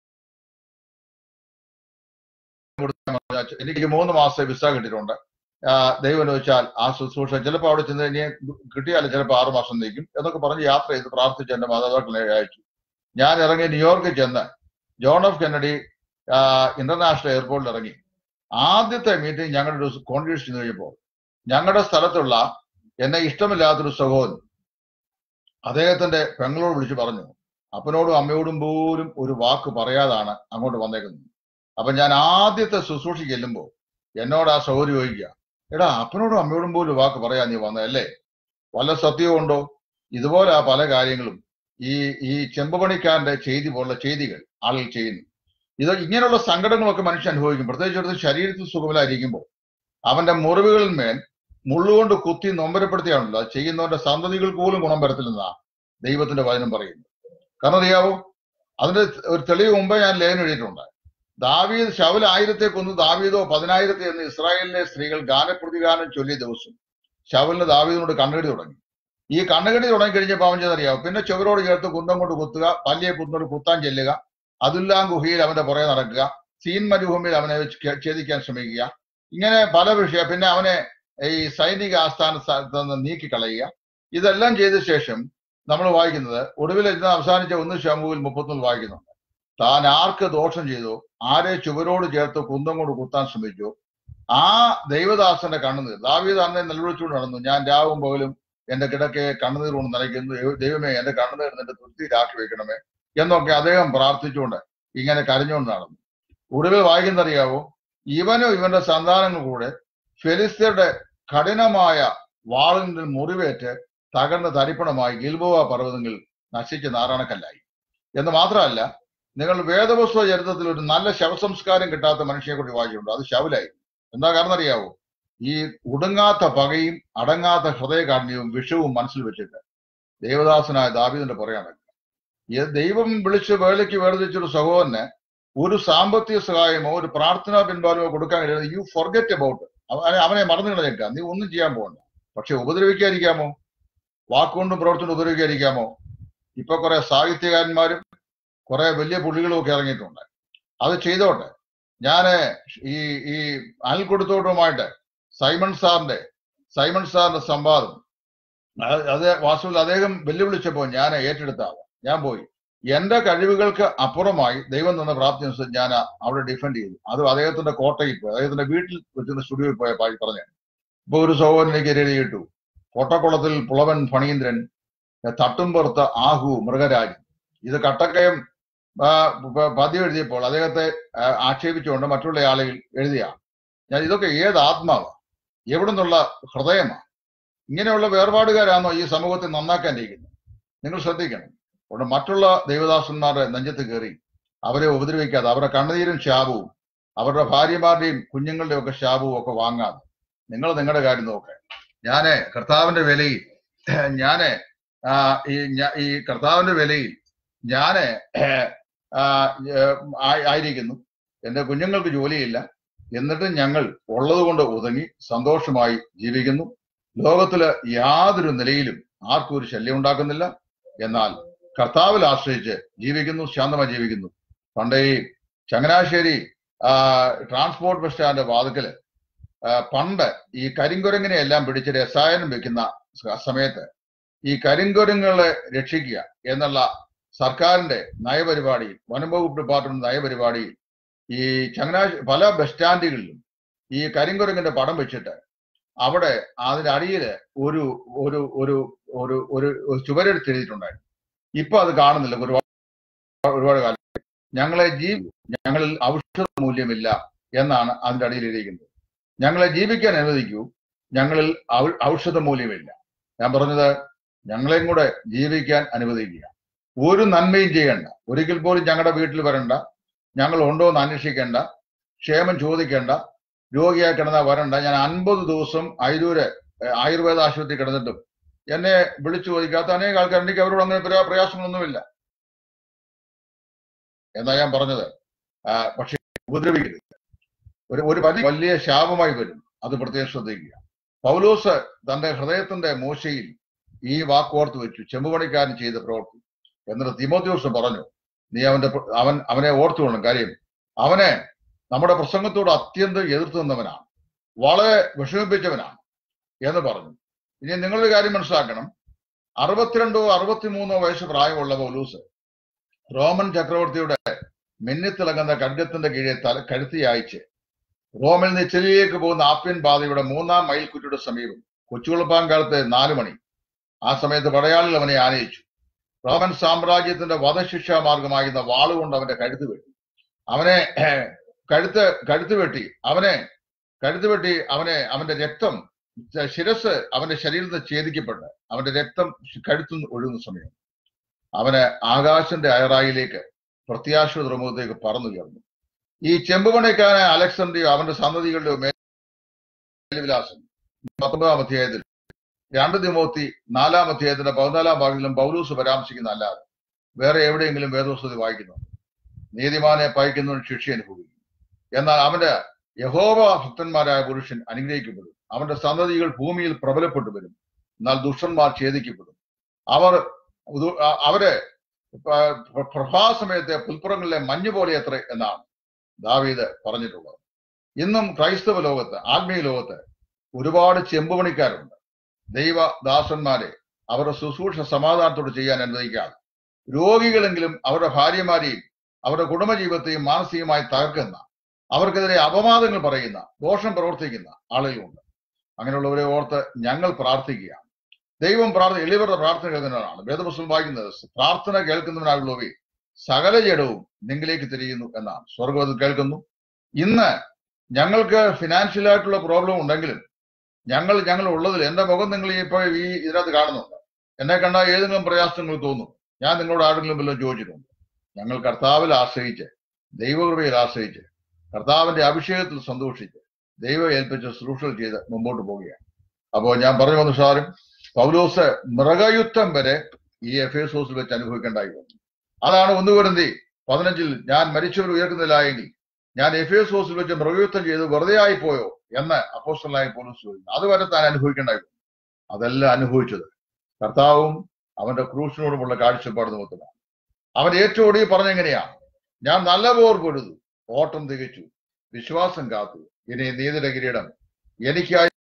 കൊടുത്ത- എനിക്ക് മൂന്ന് മാസത്തെ വിസ കിട്ടിയിട്ടുണ്ട് ആ, ദൈവം ചോദിച്ചാൽ ആ ശുശ്രൂഷ ചിലപ്പോൾ അവിടെ ചെന്ന് ഇനി കിട്ടിയാൽ ചിലപ്പോൾ ആറു മാസം നീക്കും എന്നൊക്കെ പറഞ്ഞ് യാത്ര ചെയ്ത് പ്രാർത്ഥിച്ച് എന്റെ മാതാപിതാക്കളെ അയച്ചു ഞാൻ ഇറങ്ങി ന്യൂയോർക്കിൽ ചെന്ന് ജോൺ ഓഫ് കെന്നഡി ഇന്റർനാഷണൽ എയർപോർട്ടിൽ ഇറങ്ങി ആദ്യത്തെ മീറ്റിംഗ് ഞങ്ങളുടെ ഒരു കോൺഗ്രസ് കഴിഞ്ഞപ്പോൾ ഞങ്ങളുടെ സ്ഥലത്തുള്ള എന്നെ ഇഷ്ടമില്ലാത്തൊരു സഹോദരൻ അദ്ദേഹത്തിന്റെ പെങ്ങളോട് വിളിച്ചു പറഞ്ഞു അപ്പനോടും അമ്മയോടും പോലും ഒരു വാക്ക് പറയാതാണ് അങ്ങോട്ട് വന്നേക്കുന്നത് അപ്പൊ ഞാൻ ആദ്യത്തെ ശുശ്രൂഷ ചെല്ലുമ്പോൾ എന്നോട് ആ സഹോദരി ചോദിക്കുക എടാ അപ്പനോടും അമ്മയോടും പോലും ഒരു വാക്ക് പറയാൻ നീ വന്നതല്ലേ വല്ല സത്യവും ഉണ്ടോ ഇതുപോലെ ആ പല കാര്യങ്ങളും ഈ ഈ ചെമ്പുപണിക്കാരന്റെ ചെയ്തി പോലുള്ള ചെയ്തികൾ ആളുകൾ ചെയ്യുന്നു ഇത് ഇങ്ങനെയുള്ള സങ്കടങ്ങളൊക്കെ മനുഷ്യൻ അനുഭവിക്കും പ്രത്യേകിച്ച് എടുത്ത് ശരീരത്തിൽ സുഖമില്ലായിരിക്കുമ്പോൾ അവന്റെ മുറിവുകളിൽ മേൽ മുള്ളുകൊണ്ട് കുത്തി നൊമ്പരപ്പെടുത്തിയാണല്ലോ അത് ചെയ്യുന്നവന്റെ സന്തതികൾക്ക് പോലും ഗുണം വരത്തില്ലെന്നാ ദൈവത്തിന്റെ വചനം പറയുന്നത് കാരണം അറിയാവോ അതിന്റെ ഒരു തെളിവ് മുമ്പേ ഞാൻ ലേഖനം എഴുതിയിട്ടുണ്ട് ദാവീദ് ശവൽ ആയിരത്തെ കൊന്നു ദാവീദോ പതിനായിരത്തെ എന്ന് ഇസ്രായേലിലെ സ്ത്രീകൾ ഗാനപ്രതിഗാനം ചൊല്ലിയ ദിവസം ശവലിന് ദാവീദിനോട് കണ്ണുകടി തുടങ്ങി ഈ കണ്ണുകടി തുടങ്ങി കഴിഞ്ഞപ്പോൾ അവൻ ചെയ്തറിയാവോ പിന്നെ ചുവരോട് ചേർത്ത് കുന്തം കൊണ്ട് കുത്തുക പല്ലിയെ കുന്നോട് കുത്താൻ ചെല്ലുക അതുല്ലാം ഗുഹയിൽ അവന്റെ പുറകെ നടക്കുക സീൻ മരുഭൂമിയിൽ അവനെ വെച്ച് ഛേ- ഛേദിക്കാൻ ശ്രമിക്കുക ഇങ്ങനെ പല വിഷയം പിന്നെ അവനെ ഈ സൈനിക ആസ്ഥാന സ്ഥാനത്ത് നിന്ന് നീക്കിക്കളയുക ഇതെല്ലാം ചെയ്ത ശേഷം നമ്മൾ വായിക്കുന്നത് ഒടുവിൽ ഇന്ന് അവസാനിച്ച ഒന്ന് ശമ്പുവിൽ മുപ്പത്തൊന്ന് വായിക്കുന്നുണ്ട് താൻ ആർക്ക് ദോഷം ചെയ്തു ആരെ ചുവരോട് ചേർത്ത് കുന്തം കൊണ്ട് കുത്താൻ ശ്രമിച്ചു ആ ദൈവദാസന്റെ കണ്ണുനീർ ദാവീദ് അന്നെ നിലവിളിച്ചുകൊണ്ട് നടന്നു ഞാൻ രാവും പകലും എന്റെ കിടക്കയെ കണ്ണുനീർ കൊണ്ട് നനയ്ക്കുന്നു ദൈവ- ദൈവമേ എന്റെ കണ്ണുനീർ നിന്റെ തൃപ്തിയിലാക്കി വെക്കണമേ എന്നൊക്കെ അദ്ദേഹം പ്രാർത്ഥിച്ചുകൊണ്ട് ഇങ്ങനെ കരഞ്ഞുകൊണ്ട് നടന്നു ഒടുവിൽ വായിക്കുന്നറിയാവോ ഇവനും ഇവന്റെ സന്താനങ്ങൾ കൂടെ ഫെലിസ്തീരുടെ കഠിനമായ വാളിന്റെ മുറിവേറ്റ് തകർന്ന് തരിപ്പണമായി ഗിൽബോവ പർവ്വതങ്ങൾ നശിച്ച് നാരായണക്കല്ലായി എന്ന് മാത്രമല്ല നിങ്ങൾ വേദപുസ്തക ചരിത്രത്തിൽ ഒരു നല്ല ശവസംസ്കാരം കിട്ടാത്ത മനുഷ്യനെ കൂടി വായിച്ചിട്ടുണ്ട് അത് ശവലായി എന്താ കാരണം അറിയാവോ ഈ ഒടുങ്ങാത്ത പകയും അടങ്ങാത്ത ഹൃദയകാഠിന്യവും വിഷവും മനസ്സിൽ വെച്ചിട്ട് ദേവദാസനായ ദാവീദിന്റെ പുറയാണ് ഈ ദൈവം വിളിച്ച് വേലയ്ക്ക് വേർതിരിച്ചൊരു സഹോദരന് ഒരു സാമ്പത്തിക സഹായമോ ഒരു പ്രാർത്ഥനാ പിൻബാലമോ കൊടുക്കാൻ കഴിയുന്നത് യു ഫോർഗെറ്റ് അബൌട്ട് അവനെ മറന്നു കളഞ്ഞേക്കാം നീ ഒന്നും ചെയ്യാൻ പോകണ്ട പക്ഷെ ഉപദ്രവിക്കാതിരിക്കാമോ വാക്കുകൊണ്ടും പ്രവർത്തനം ഉപദ്രവിക്കാതിരിക്കാമോ ഇപ്പൊ കുറെ സാഹിത്യകാരന്മാരും കുറെ വലിയ പുള്ളികളും ഒക്കെ ഇറങ്ങിയിട്ടുണ്ട് അത് ചെയ്തോട്ടെ ഞാന് ഈ ഈ അൽക്കൊടുത്തോട്ടുമായിട്ട് സൈമൺ സാറിന്റെ സൈമൺ സാറിന്റെ സംവാദം അത് അത് വാസ്തവത്തിൽ അദ്ദേഹം വെല്ലുവിളിച്ചപ്പോൾ ഞാൻ ഏറ്റെടുത്താണ് ഞാൻ പോയി എന്റെ കഴിവുകൾക്ക് അപ്പുറമായി ദൈവം തന്ന പ്രാപ്തി അനുസരിച്ച് ഞാൻ അവിടെ ഡിഫെൻഡ് ചെയ്തു അത് അദ്ദേഹത്തിന്റെ കോട്ടയിൽ പോയി അദ്ദേഹത്തിന്റെ വീട്ടിൽ വെച്ചിരുന്ന സ്റ്റുഡിയോയിൽ പോയ പായി പറഞ്ഞു ഇപ്പൊ ഒരു സഹോദരനിലേക്ക് എഴുതിയിട്ടു കോട്ടക്കുളത്തിൽ പുളവൻ ഫണീന്ദ്രൻ തട്ടുംപുറത്ത് ആഹു മൃഗരാജ് ഇത് കട്ടക്കയം ആ, പ- പദ്യം എഴുതിയപ്പോൾ അദ്ദേഹത്തെ ആ, ആക്ഷേപിച്ചുകൊണ്ട് മറ്റുള്ള ആളുകൾ എഴുതിയാണ് ഞാൻ ഇതൊക്കെ ഏത് ആത്മാവാ എവിടെ നിന്നുള്ള ഹൃദയമാണ് ഇങ്ങനെയുള്ള വേർപാടുകാരാണോ ഈ സമൂഹത്തെ നന്നാക്കാൻ ഇരിക്കുന്നത് നിങ്ങൾ ശ്രദ്ധിക്കണം അതുകൊണ്ട് മറ്റുള്ള ദൈവദാസന്മാരുടെ നെഞ്ചത്ത് കയറി അവരെ ഉപദ്രവിക്കാതെ അവരുടെ കണ്ണുനീരും ശാപവും അവരുടെ ഭാര്യമാരുടെയും കുഞ്ഞുങ്ങളുടെയും ഒക്കെ ശാപവും ഒക്കെ വാങ്ങാതെ നിങ്ങൾ നിങ്ങളുടെ കാര്യം നോക്കുക ഞാന് കർത്താവിന്റെ വിലയിൽ ഞാന് ആ, ഈ ഞാ- ഈ കർത്താവിന്റെ വിലയിൽ ഞാന് ആ, ഏർ, ആയി- ആയിരിക്കുന്നു എന്റെ കുഞ്ഞുങ്ങൾക്ക് ജോലിയില്ല എന്നിട്ട് ഞങ്ങൾ ഉള്ളത് കൊണ്ട് ഒതുങ്ങി സന്തോഷമായി ജീവിക്കുന്നു ലോകത്തില് യാതൊരു നിലയിലും ആർക്കും ഒരു ശല്യം ഉണ്ടാക്കുന്നില്ല എന്നാൽ കർത്താവിൽ ആശ്രയിച്ച് ജീവിക്കുന്നു ശാന്തമായി ജീവിക്കുന്നു പണ്ട് ഈ ചങ്ങനാശ്ശേരി ആ, ട്രാൻസ്പോർട്ട് ബസ് സ്റ്റാൻഡ് വാതിക്കല് ആ, പണ്ട് ഈ കരിങ്കുരങ്ങിനെ എല്ലാം പിടിച്ച് രസായനം വെക്കുന്ന സ- സമയത്ത് ഈ കരിങ്കുരങ്ങുകളെ രക്ഷിക്കുക എന്നുള്ള സർക്കാരിന്റെ നയപരിപാടിയിൽ വനം വകുപ്പ് ഡിപ്പാർട്ട്മെന്റ് നയപരിപാടിയിൽ ഈ ചങ്ങനാശ് പല ബസ് സ്റ്റാൻഡുകളിലും ഈ കരിങ്കുരങ്ങിന്റെ പടം വെച്ചിട്ട് അവിടെ അതിന്റെ അടിയില് ഒരു ഒരു ഒരു ഒരു ഒരു ഒരു ചുവരെടുത്ത് എഴുതിയിട്ടുണ്ടായിരുന്നു ഇപ്പൊ അത് കാണുന്നില്ല ഒരുപാട് ഒരുപാട് കാലം ഞങ്ങളെ ജീ ഞങ്ങളിൽ ഔഷധ മൂല്യമില്ല എന്നാണ് അതിന്റെ അടിയിൽ എഴുതിയിരിക്കുന്നത് ഞങ്ങളെ ജീവിക്കാൻ അനുവദിക്കൂ ഞങ്ങളിൽ ഔ- ഔഷധ മൂല്യമില്ല ഞാൻ പറഞ്ഞത് ഞങ്ങളെയും കൂടെ ജീവിക്കാൻ അനുവദിക്കുക ഒരു നന്മയും ചെയ്യണ്ട ഒരിക്കൽ പോലും ഞങ്ങളുടെ വീട്ടിൽ വരണ്ട ഞങ്ങൾ ഉണ്ടോ എന്ന് അന്വേഷിക്കേണ്ട ക്ഷേമം ചോദിക്കേണ്ട രോഗിയായി കിടന്നാൽ വരണ്ട ഞാൻ അൻപത് ദിവസം അയിരൂര് ഏഹ്, ആയുർവേദ ആശുപത്രി കിടന്നിട്ടും എന്നെ വിളിച്ചു ചോദിക്കാത്ത അനേക ആൾക്കാർ എനിക്ക് അവരോട് അങ്ങനെ പ്രയാ- പ്രയാസങ്ങളൊന്നുമില്ല എന്നാ ഞാൻ പറഞ്ഞത് ആ, പക്ഷെ ഉപദ്രവിക്കരുത് ഒരു ഒരു വലിയ വലിയ ശാപമായി വരും അത് പ്രത്യേകം ശ്രദ്ധിക്കുക പൗലോസ് തന്റെ ഹൃദയത്തിന്റെ മൂശയിൽ ഈ വാക്കോർത്ത് വെച്ചു ചെമ്പുപണിക്കാരൻ ചെയ്ത പ്രവൃത്തി എന്നിട്ട് തിമോത്യോസ് പറഞ്ഞു നീ അവന്റെ പ്ര- അവൻ അവനെ ഓർത്തുകൊള്ളും കാര്യം അവനെ നമ്മുടെ പ്രസംഗത്തോട് അത്യന്തം എതിർത്ത് നിന്നവനാണ് വളരെ വിഷമിപ്പിച്ചവനാണ് എന്ന് പറഞ്ഞു ഇനി നിങ്ങളൊരു കാര്യം മനസ്സിലാക്കണം അറുപത്തിരണ്ടോ അറുപത്തിമൂന്നോ വയസ്സ് പ്രായമുള്ള പൗലൂസ് റോമൻ ചക്രവർത്തിയുടെ മിന്നിത്തിളങ്ങുന്ന ഖഡ്ഗത്തിന്റെ കീഴെ തല കഴുത്തി അയച്ച് റോമിൽ നിന്ന് ഇറ്റലിയിലേക്ക് പോകുന്ന ആപ്യൻ പാതയുടെ മൂന്നാം മൈൽക്കുറ്റിയുടെ സമീപം കൊച്ചുകുളപ്പാങ്കാലത്തെ നാലു മണി ആ സമയത്ത് പടയാളികൾ അവനെ ആനയിച്ചു റോമൻ സാമ്രാജ്യത്തിന്റെ വധശിക്ഷാ മാർഗമായിരുന്ന വാളുകൊണ്ട് അവന്റെ കഴുത്ത് വെട്ടി അവനെ ഏഹ്, കഴുത്ത് കഴുത്ത് വെട്ടി അവനെ കഴുത്ത് വെട്ടി അവനെ അവന്റെ രക്തം ശിരസ് അവന്റെ ശരീരത്തിൽ ഛേദിക്കപ്പെട്ട് അവന്റെ രക്തം കഴുത്തു ഒഴുകുന്ന സമയം അവന് ആകാശന്റെ അയറായിലേക്ക് പ്രത്യാശ തുറമുഖത്തേക്ക് പറന്നുയർന്നു ഈ ചെമ്പുപണിക്കാരൻ അലക്സandriയോ അവന്റെ സന്തതികളുടെയോ മേൽവിലാസം പത്തൊമ്പതാം അധ്യായത്തിൽ രണ്ട് തിമോത്തി നാലാം അധ്യായത്തിന്റെ പതിനാലാം ഭാഗത്തിലും പൗലൂസ് പരാമർശിക്കുന്ന അല്ലാതെ വേറെ എവിടെയെങ്കിലും വേദോസ്തുതി വായിക്കുന്നു നീതിമാനെ പയക്കുന്നവൻ ശിക്ഷ അനുഭവിക്കും എന്നാൽ അവന്റെ യഹോവ ഭക്തന്മാരായ പുരുഷൻ അനുഗ്രഹിക്കപ്പെടും അവന്റെ സന്തതികൾ ഭൂമിയിൽ പ്രബലപ്പെട്ടു വരും എന്നാൽ ദുഷ്ടന്മാർ ഛേദിക്കപ്പെടും അവർ ഉദു- അ- അവര് പ- പ്ര- പ്രഭാസമയത്തെ പുൽപ്പുറങ്ങളിലെ മഞ്ഞ് പോലെ എത്ര എന്നാണ് ദാവീദ് പറഞ്ഞിട്ടുള്ളത് ഇന്നും ക്രൈസ്തവ ലോകത്ത് ആത്മീയ ലോകത്ത് ഒരുപാട് ചെമ്പുപണിക്കാരുണ്ട് ദൈവദാസന്മാരെ അവരുടെ ശുശ്രൂഷ സമാധാനത്തോട് ചെയ്യാൻ അനുവദിക്കാതെ രോഗികളെങ്കിലും അവരുടെ ഭാര്യമാരെയും അവരുടെ കുടുംബജീവിതത്തെയും മാനസികമായി തകർക്കുന്ന അവർക്കെതിരെ അപവാദങ്ങൾ പറയുന്ന ദോഷം പ്രവർത്തിക്കുന്ന ആളുകളുണ്ട് അങ്ങനെയുള്ളവരെ ഓർത്ത് ഞങ്ങൾ പ്രാർത്ഥിക്കുകയാണ് ദൈവം പ്രാർത്ഥന എളിവരുടെ പ്രാർത്ഥന കേൾക്കുന്നവരാണ് വേദപുസ്തകം വായിക്കുന്നത് പ്രാർത്ഥന കേൾക്കുന്നവനായുള്ളവയെ സകല ജഡവും നിങ്ങളിലേക്ക് തിരിയുന്നു എന്നാണ് സ്വർഗത്തിൽ കേൾക്കുന്നു ഇന്ന് ഞങ്ങൾക്ക് ഫിനാൻഷ്യൽ ആയിട്ടുള്ള പ്രോബ്ലം ഉണ്ടെങ്കിലും ഞങ്ങൾ ഞങ്ങൾ ഉള്ളതിൽ എന്റെ മുഖം നിങ്ങൾ ഇപ്പോൾ ഈ ഇതിനകത്ത് കാണുന്നുണ്ട് എന്നെ കണ്ടാൽ ഏതെങ്കിലും പ്രയാസങ്ങൾ തോന്നും ഞാൻ നിങ്ങളോട് ആരെങ്കിലും വല്ലതും ചോദിച്ചിട്ടുണ്ട് ഞങ്ങൾ കർത്താവിൽ ആശ്രയിച്ച് ദൈവകൃപയിൽ ആശ്രയിച്ച് കർത്താവിന്റെ അഭിഷേകത്തിൽ സന്തോഷിച്ച് ദൈവം ഏൽപ്പിച്ച ശുശ്രൂഷകൾ ചെയ്ത് മുമ്പോട്ട് പോവുകയാണ് അപ്പോൾ ഞാൻ പറഞ്ഞു വന്നു സാറും പൗലോസ് മൃഗയുദ്ധം വരെ ഈ എഫ് എസ് ഹോസിൽ വെച്ച് അനുഭവിക്കേണ്ടായി വന്നു അതാണ് ഒന്ന് വരുന്തി പതിനഞ്ചിൽ ഞാൻ മരിച്ചവർ ഉയർക്കുന്നില്ല എങ്കിൽ ഞാൻ എഫ് എസ് ഹോസിൽ വെച്ച് മൃഗയുദ്ധം ചെയ്ത് വെറുതെ ആയി പോയോ എന്ന് അപ്പോസ്റ്റലായ പോലീസ് ചോദിക്കുന്നു അതുവരെ താൻ അനുഭവിക്കേണ്ടായി വന്നു അതെല്ലാം അനുഭവിച്ചത് കർത്താവും അവന്റെ ക്രൂശിനോടുമുള്ള കാഴ്ചപ്പാട് നിമിത്തമാണ് അവൻ ഏറ്റവും ഒടുവിൽ പറഞ്ഞെങ്ങനെയാ ഞാൻ നല്ല പോർ പൊരുതു ഓട്ടം തികച്ചു വിശ്വാസം കാത്തു ഇനി നീതിയുടെ കിരീടം എനിക്കായി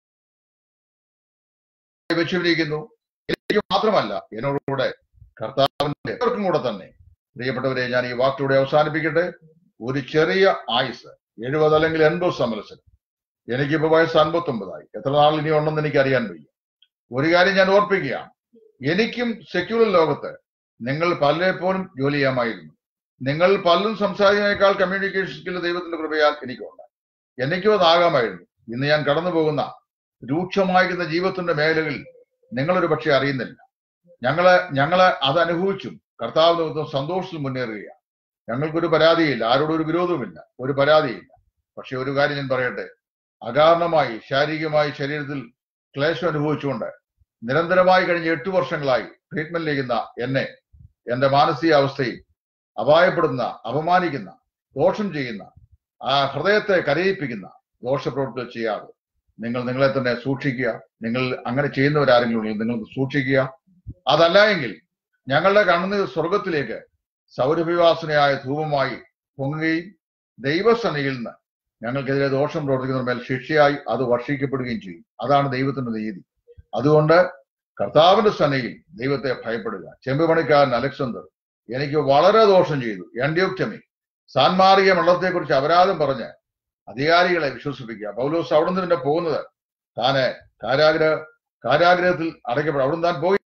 വെച്ചിരിക്കുന്നു എനിക്ക് മാത്രമല്ല എന്നോടുകൂടെ കർത്താവിന്റെ എല്ലാവർക്കും കൂടെ തന്നെ പ്രിയപ്പെട്ടവരെ ഞാൻ ഈ വാക്കിലൂടെ അവസാനിപ്പിക്കട്ടെ ഒരു ചെറിയ ആയുസ് എഴുപത് അല്ലെങ്കിൽ എൺപത് സമരസൻ എനിക്കിപ്പോ വയസ്സ് അൻപത്തി ഒമ്പതായി എത്ര നാൾ ഇനി ഉണ്ടെന്ന് എനിക്ക് അറിയാൻ വയ്യ ഒരു കാര്യം ഞാൻ ഓർപ്പിക്കുകയാണ് എനിക്കും സെക്യുലർ ലോകത്ത് നിങ്ങൾ പലരെപ്പോലും ജോലി ചെയ്യാമായിരുന്നു നിങ്ങൾ പലരും സംസാരിക്കുന്നതിനേക്കാൾ കമ്മ്യൂണിക്കേഷൻ സ്കിൽ ദൈവത്തിന്റെ കൃപയാൽ എനിക്കുണ്ട് എനിക്കും അതാകാമായിരുന്നു ഇന്ന് ഞാൻ കടന്നു പോകുന്ന രൂക്ഷമായിരിക്കുന്ന ജീവിതത്തിന്റെ മേഖലകളിൽ നിങ്ങളൊരു പക്ഷെ അറിയുന്നില്ല ഞങ്ങള് ഞങ്ങള് അത് അനുഭവിച്ചും കർത്താവ് നിമിത്തം സന്തോഷത്തിൽ മുന്നേറുകയാണ് ഞങ്ങൾക്കൊരു പരാതിയില്ല ആരോടും ഒരു വിരോധവുമില്ല ഒരു പരാതിയില്ല പക്ഷെ ഒരു കാര്യം ഞാൻ പറയട്ടെ അകാരണമായി ശാരീരികമായി ശരീരത്തിൽ ക്ലേശം അനുഭവിച്ചുകൊണ്ട് നിരന്തരമായി കഴിഞ്ഞ എട്ട് വർഷങ്ങളായി ട്രീറ്റ്മെന്റ് ചെയ്യുന്ന എന്നെ എന്റെ മാനസികാവസ്ഥയിൽ അപായപ്പെടുന്ന അപമാനിക്കുന്ന ദോഷം ചെയ്യുന്ന ആ ഹൃദയത്തെ കരയിപ്പിക്കുന്ന ദോഷപ്രവൃത്തികൾ ചെയ്യാതെ നിങ്ങൾ നിങ്ങളെ തന്നെ സൂക്ഷിക്കുക നിങ്ങൾ അങ്ങനെ ചെയ്യുന്നവരാരെങ്കിലും ഉണ്ടെങ്കിൽ നിങ്ങൾ സൂക്ഷിക്കുക അതല്ല എങ്കിൽ ഞങ്ങളുടെ കണ്ണുനീർ സ്വർഗത്തിലേക്ക് സൗരഭിവാസനയായ ധൂപമായി പൊങ്ങുകയും ദൈവസനയിൽ നിന്ന് ഞങ്ങൾക്കെതിരെ ദോഷം പ്രവർത്തിക്കുന്നവർ മേൽ ശിക്ഷയായി അത് വർഷിക്കപ്പെടുകയും ചെയ്യും അതാണ് ദൈവത്തിന്റെ നീതി അതുകൊണ്ട് കർത്താവിന്റെ സനയിൽ ദൈവത്തെ ഭയപ്പെടുക ചെമ്പുപണിക്കാരൻ അലക്സണ്ടർ എനിക്ക് വളരെ ദോഷം ചെയ്തു എൻഡ്യോക്ടമി സാൻമാർഗിക വെള്ളത്തെക്കുറിച്ച് അപരാധം പറഞ്ഞ് അധികാരികളെ വിശ്വസിപ്പിക്കുക പൗലോസ് അവിടെ നിന്ന് പിന്നെ പോകുന്നത് താനെ കാരാഗ്രഹ കാരാഗ്രഹത്തിൽ അടയ്ക്കപ്പെടും അവിടെ താൻ പോയി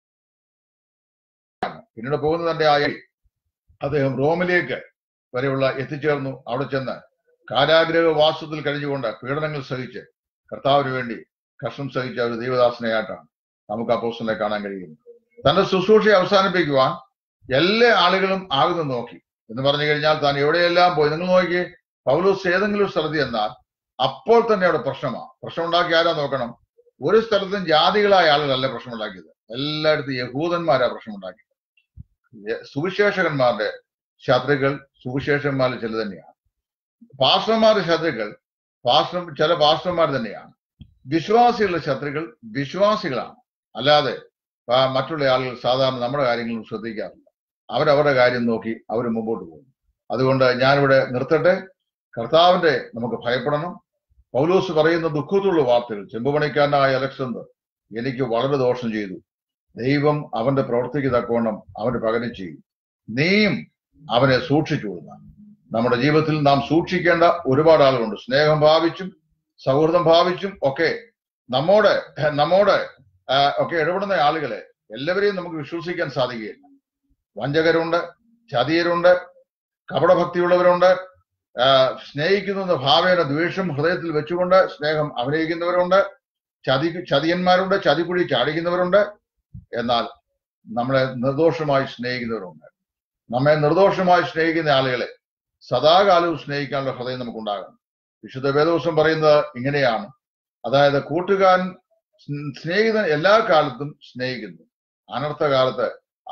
പിന്നീട് പോകുന്നത് തന്റെ ആയി അദ്ദേഹം റോമിലേക്ക് വരെയുള്ള എത്തിച്ചേർന്നു അവിടെ ചെന്ന് കാരാഗ്രഹ വാസത്തിൽ കഴിഞ്ഞുകൊണ്ട് പീഡനങ്ങൾ സഹിച്ച് കർത്താവിന് വേണ്ടി കഷ്ടം സഹിച്ച ഒരു ദൈവദാസനെയായിട്ടാണ് നമുക്ക് അപ്പോസ്റ്റലിനെ കാണാൻ കഴിയുന്നത് തന്റെ ശുശ്രൂഷയെ അവസാനിപ്പിക്കുവാൻ എല്ലാ ആളുകളും ആകുന്നു നോക്കി എന്ന് പറഞ്ഞു കഴിഞ്ഞാൽ താൻ എവിടെയെല്ലാം പോയി നിങ്ങൾ നോക്കി പൗലോസ് ഏതെങ്കിലും ഒരു സ്ഥലത്ത് ചെന്നാൽ അപ്പോൾ തന്നെ അവിടെ പ്രശ്നമാണ് പ്രശ്നം ഉണ്ടാക്കി ആരാ നോക്കണം ഒരു സ്ഥലത്തും ജാതികളായ ആളുകളല്ല പ്രശ്നം ഉണ്ടാക്കിയത് എല്ലായിടത്തും യഹൂദന്മാരാ പ്രശ്നം ഉണ്ടാക്കിയത് യ- സുവിശേഷകന്മാരുടെ ശത്രുക്കൾ സുവിശേഷന്മാരിൽ ചില തന്നെയാണ് പാസ്റ്റർമാരുടെ ശത്രുക്കൾ പാസ്റ്റർ ചില പാസ്റ്റർമാർ തന്നെയാണ് വിശ്വാസികളുടെ ശത്രുക്കൾ വിശ്വാസികളാണ് അല്ലാതെ ആ, മറ്റുള്ള ആളുകൾ സാധാരണ നമ്മുടെ കാര്യങ്ങളും ശ്രദ്ധിക്കാറില്ല അവരവരുടെ കാര്യം നോക്കി അവർ മുമ്പോട്ട് പോകും അതുകൊണ്ട് ഞാനിവിടെ നിർത്തട്ടെ കർത്താവിന്റെ നമുക്ക് ഭയപ്പെടണം പൗലോസ് പറയുന്ന ദുഃഖത്തുള്ള വാർത്തകൾ ചെമ്പുപണിക്കാരനായ അലക്സണ്ടർ എനിക്ക് വളരെ ദോഷം ചെയ്തു ദൈവം അവന്റെ പ്രവർത്തിക്ക് തക്കവണ്ണം അവന് പകരം ചെയ്യും നീയും അവനെ സൂക്ഷിച്ചു കൊള്ളുക നമ്മുടെ ജീവിതത്തിൽ നാം സൂക്ഷിക്കേണ്ട ഒരുപാട് ആളുകളുണ്ട് സ്നേഹം ഭാവിച്ചും സൗഹൃദം ഭാവിച്ചും ഒക്കെ നമ്മോട് നമ്മോട് ആ, ഒക്കെ ഇടപെടുന്ന ആളുകളെ എല്ലാവരെയും നമുക്ക് വിശ്വസിക്കാൻ സാധിക്കുകയില്ല വഞ്ചകരുണ്ട് ചതിയരുണ്ട് കപടഭക്തിയുള്ളവരുണ്ട് ആ, സ്നേഹിക്കുന്നു എന്ന ഭാവേന ദ്വേഷം ഹൃദയത്തിൽ വെച്ചുകൊണ്ട് സ്നേഹം അഭിനയിക്കുന്നവരുണ്ട് ചതി ചതിയന്മാരുണ്ട് ചതിക്കുഴി ചാടിക്കുന്നവരുണ്ട് എന്നാൽ നമ്മളെ നിർദോഷമായി സ്നേഹിക്കുന്നവരുണ്ട് നമ്മെ നിർദോഷമായി സ്നേഹിക്കുന്ന ആളുകളെ സദാകാലവും സ്നേഹിക്കാനുള്ള ഹൃദയം നമുക്കുണ്ടാകണം വിശുദ്ധ വേദവസം പറയുന്നത് ഇങ്ങനെയാണ് അതായത് കൂട്ടുകാരൻ സ് സ്നേഹിതൻ എല്ലാ കാലത്തും സ്നേഹിക്കുന്നു അനർത്ഥകാലത്ത്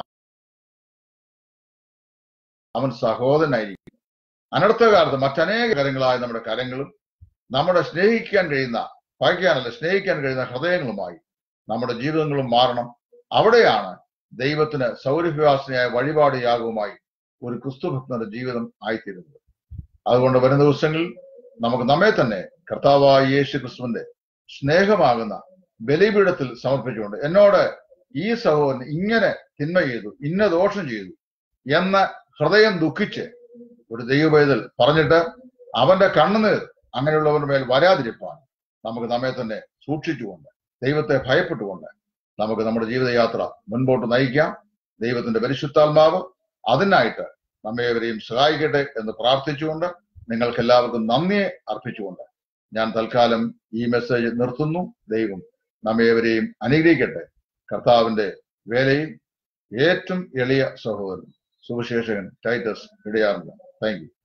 അവൻ സഹോദരനായിരിക്കും അനർത്ഥകാലത്ത് മറ്റനേക കരങ്ങളായ നമ്മുടെ കരങ്ങളും നമ്മുടെ സ്നേഹിക്കാൻ കഴിയുന്ന പകയ്ക്കാനല്ല സ്നേഹിക്കാൻ കഴിയുന്ന ഹൃദയങ്ങളുമായി നമ്മുടെ ജീവിതങ്ങളും മാറണം അവിടെയാണ് ദൈവത്തിന് സൗരഭ്യവാസനയായ വഴിപാട് യാഗവുമായി ഒരു ക്രിസ്തുഭക്തന്റെ ജീവിതം ആയിത്തീരുന്നത് അതുകൊണ്ട് വരുന്ന ദിവസങ്ങളിൽ നമുക്ക് നമ്മെ തന്നെ കർത്താവായ യേശു ക്രിസ്തുവിന്റെ സ്നേഹമാകുന്ന ബലിപീഠത്തിൽ സമർപ്പിച്ചുകൊണ്ട് എന്നോട് ഈ സഹോദരൻ ഇങ്ങനെ തിന്മ ചെയ്തു ഇന്ന ദോഷം ചെയ്തു എന്ന് ഹൃദയം ദുഃഖിച്ച് ഒരു ദൈവപൈതൽ പറഞ്ഞിട്ട് അവന്റെ കണ്ണുനീർ അങ്ങനെയുള്ളവരുടെ മേൽ വരാതിരിപ്പാൻ നമുക്ക് നമ്മെ തന്നെ സൂക്ഷിച്ചുകൊണ്ട് ദൈവത്തെ ഭയപ്പെട്ടുകൊണ്ട് നമുക്ക് നമ്മുടെ ജീവിതയാത്ര മുൻപോട്ട് നയിക്കാം ദൈവത്തിന്റെ പരിശുദ്ധാത്മാവ് അതിനായിട്ട് നമ്മേവരെയും സഹായിക്കട്ടെ എന്ന് പ്രാർത്ഥിച്ചുകൊണ്ട് നിങ്ങൾക്ക് എല്ലാവർക്കും നന്ദിയെ അർപ്പിച്ചുകൊണ്ട് ഞാൻ തൽക്കാലം ഈ മെസ്സേജ് നിർത്തുന്നു ദൈവം നമ്മേവരെയും അനുഗ്രഹിക്കട്ടെ കർത്താവിന്റെ വേലയിൽ ഏറ്റവും എളിയ സഹോദരൻ സുവിശേഷകൻ ടൈറ്റസ് ഇടയാറുണ്ട് താങ്ക് യു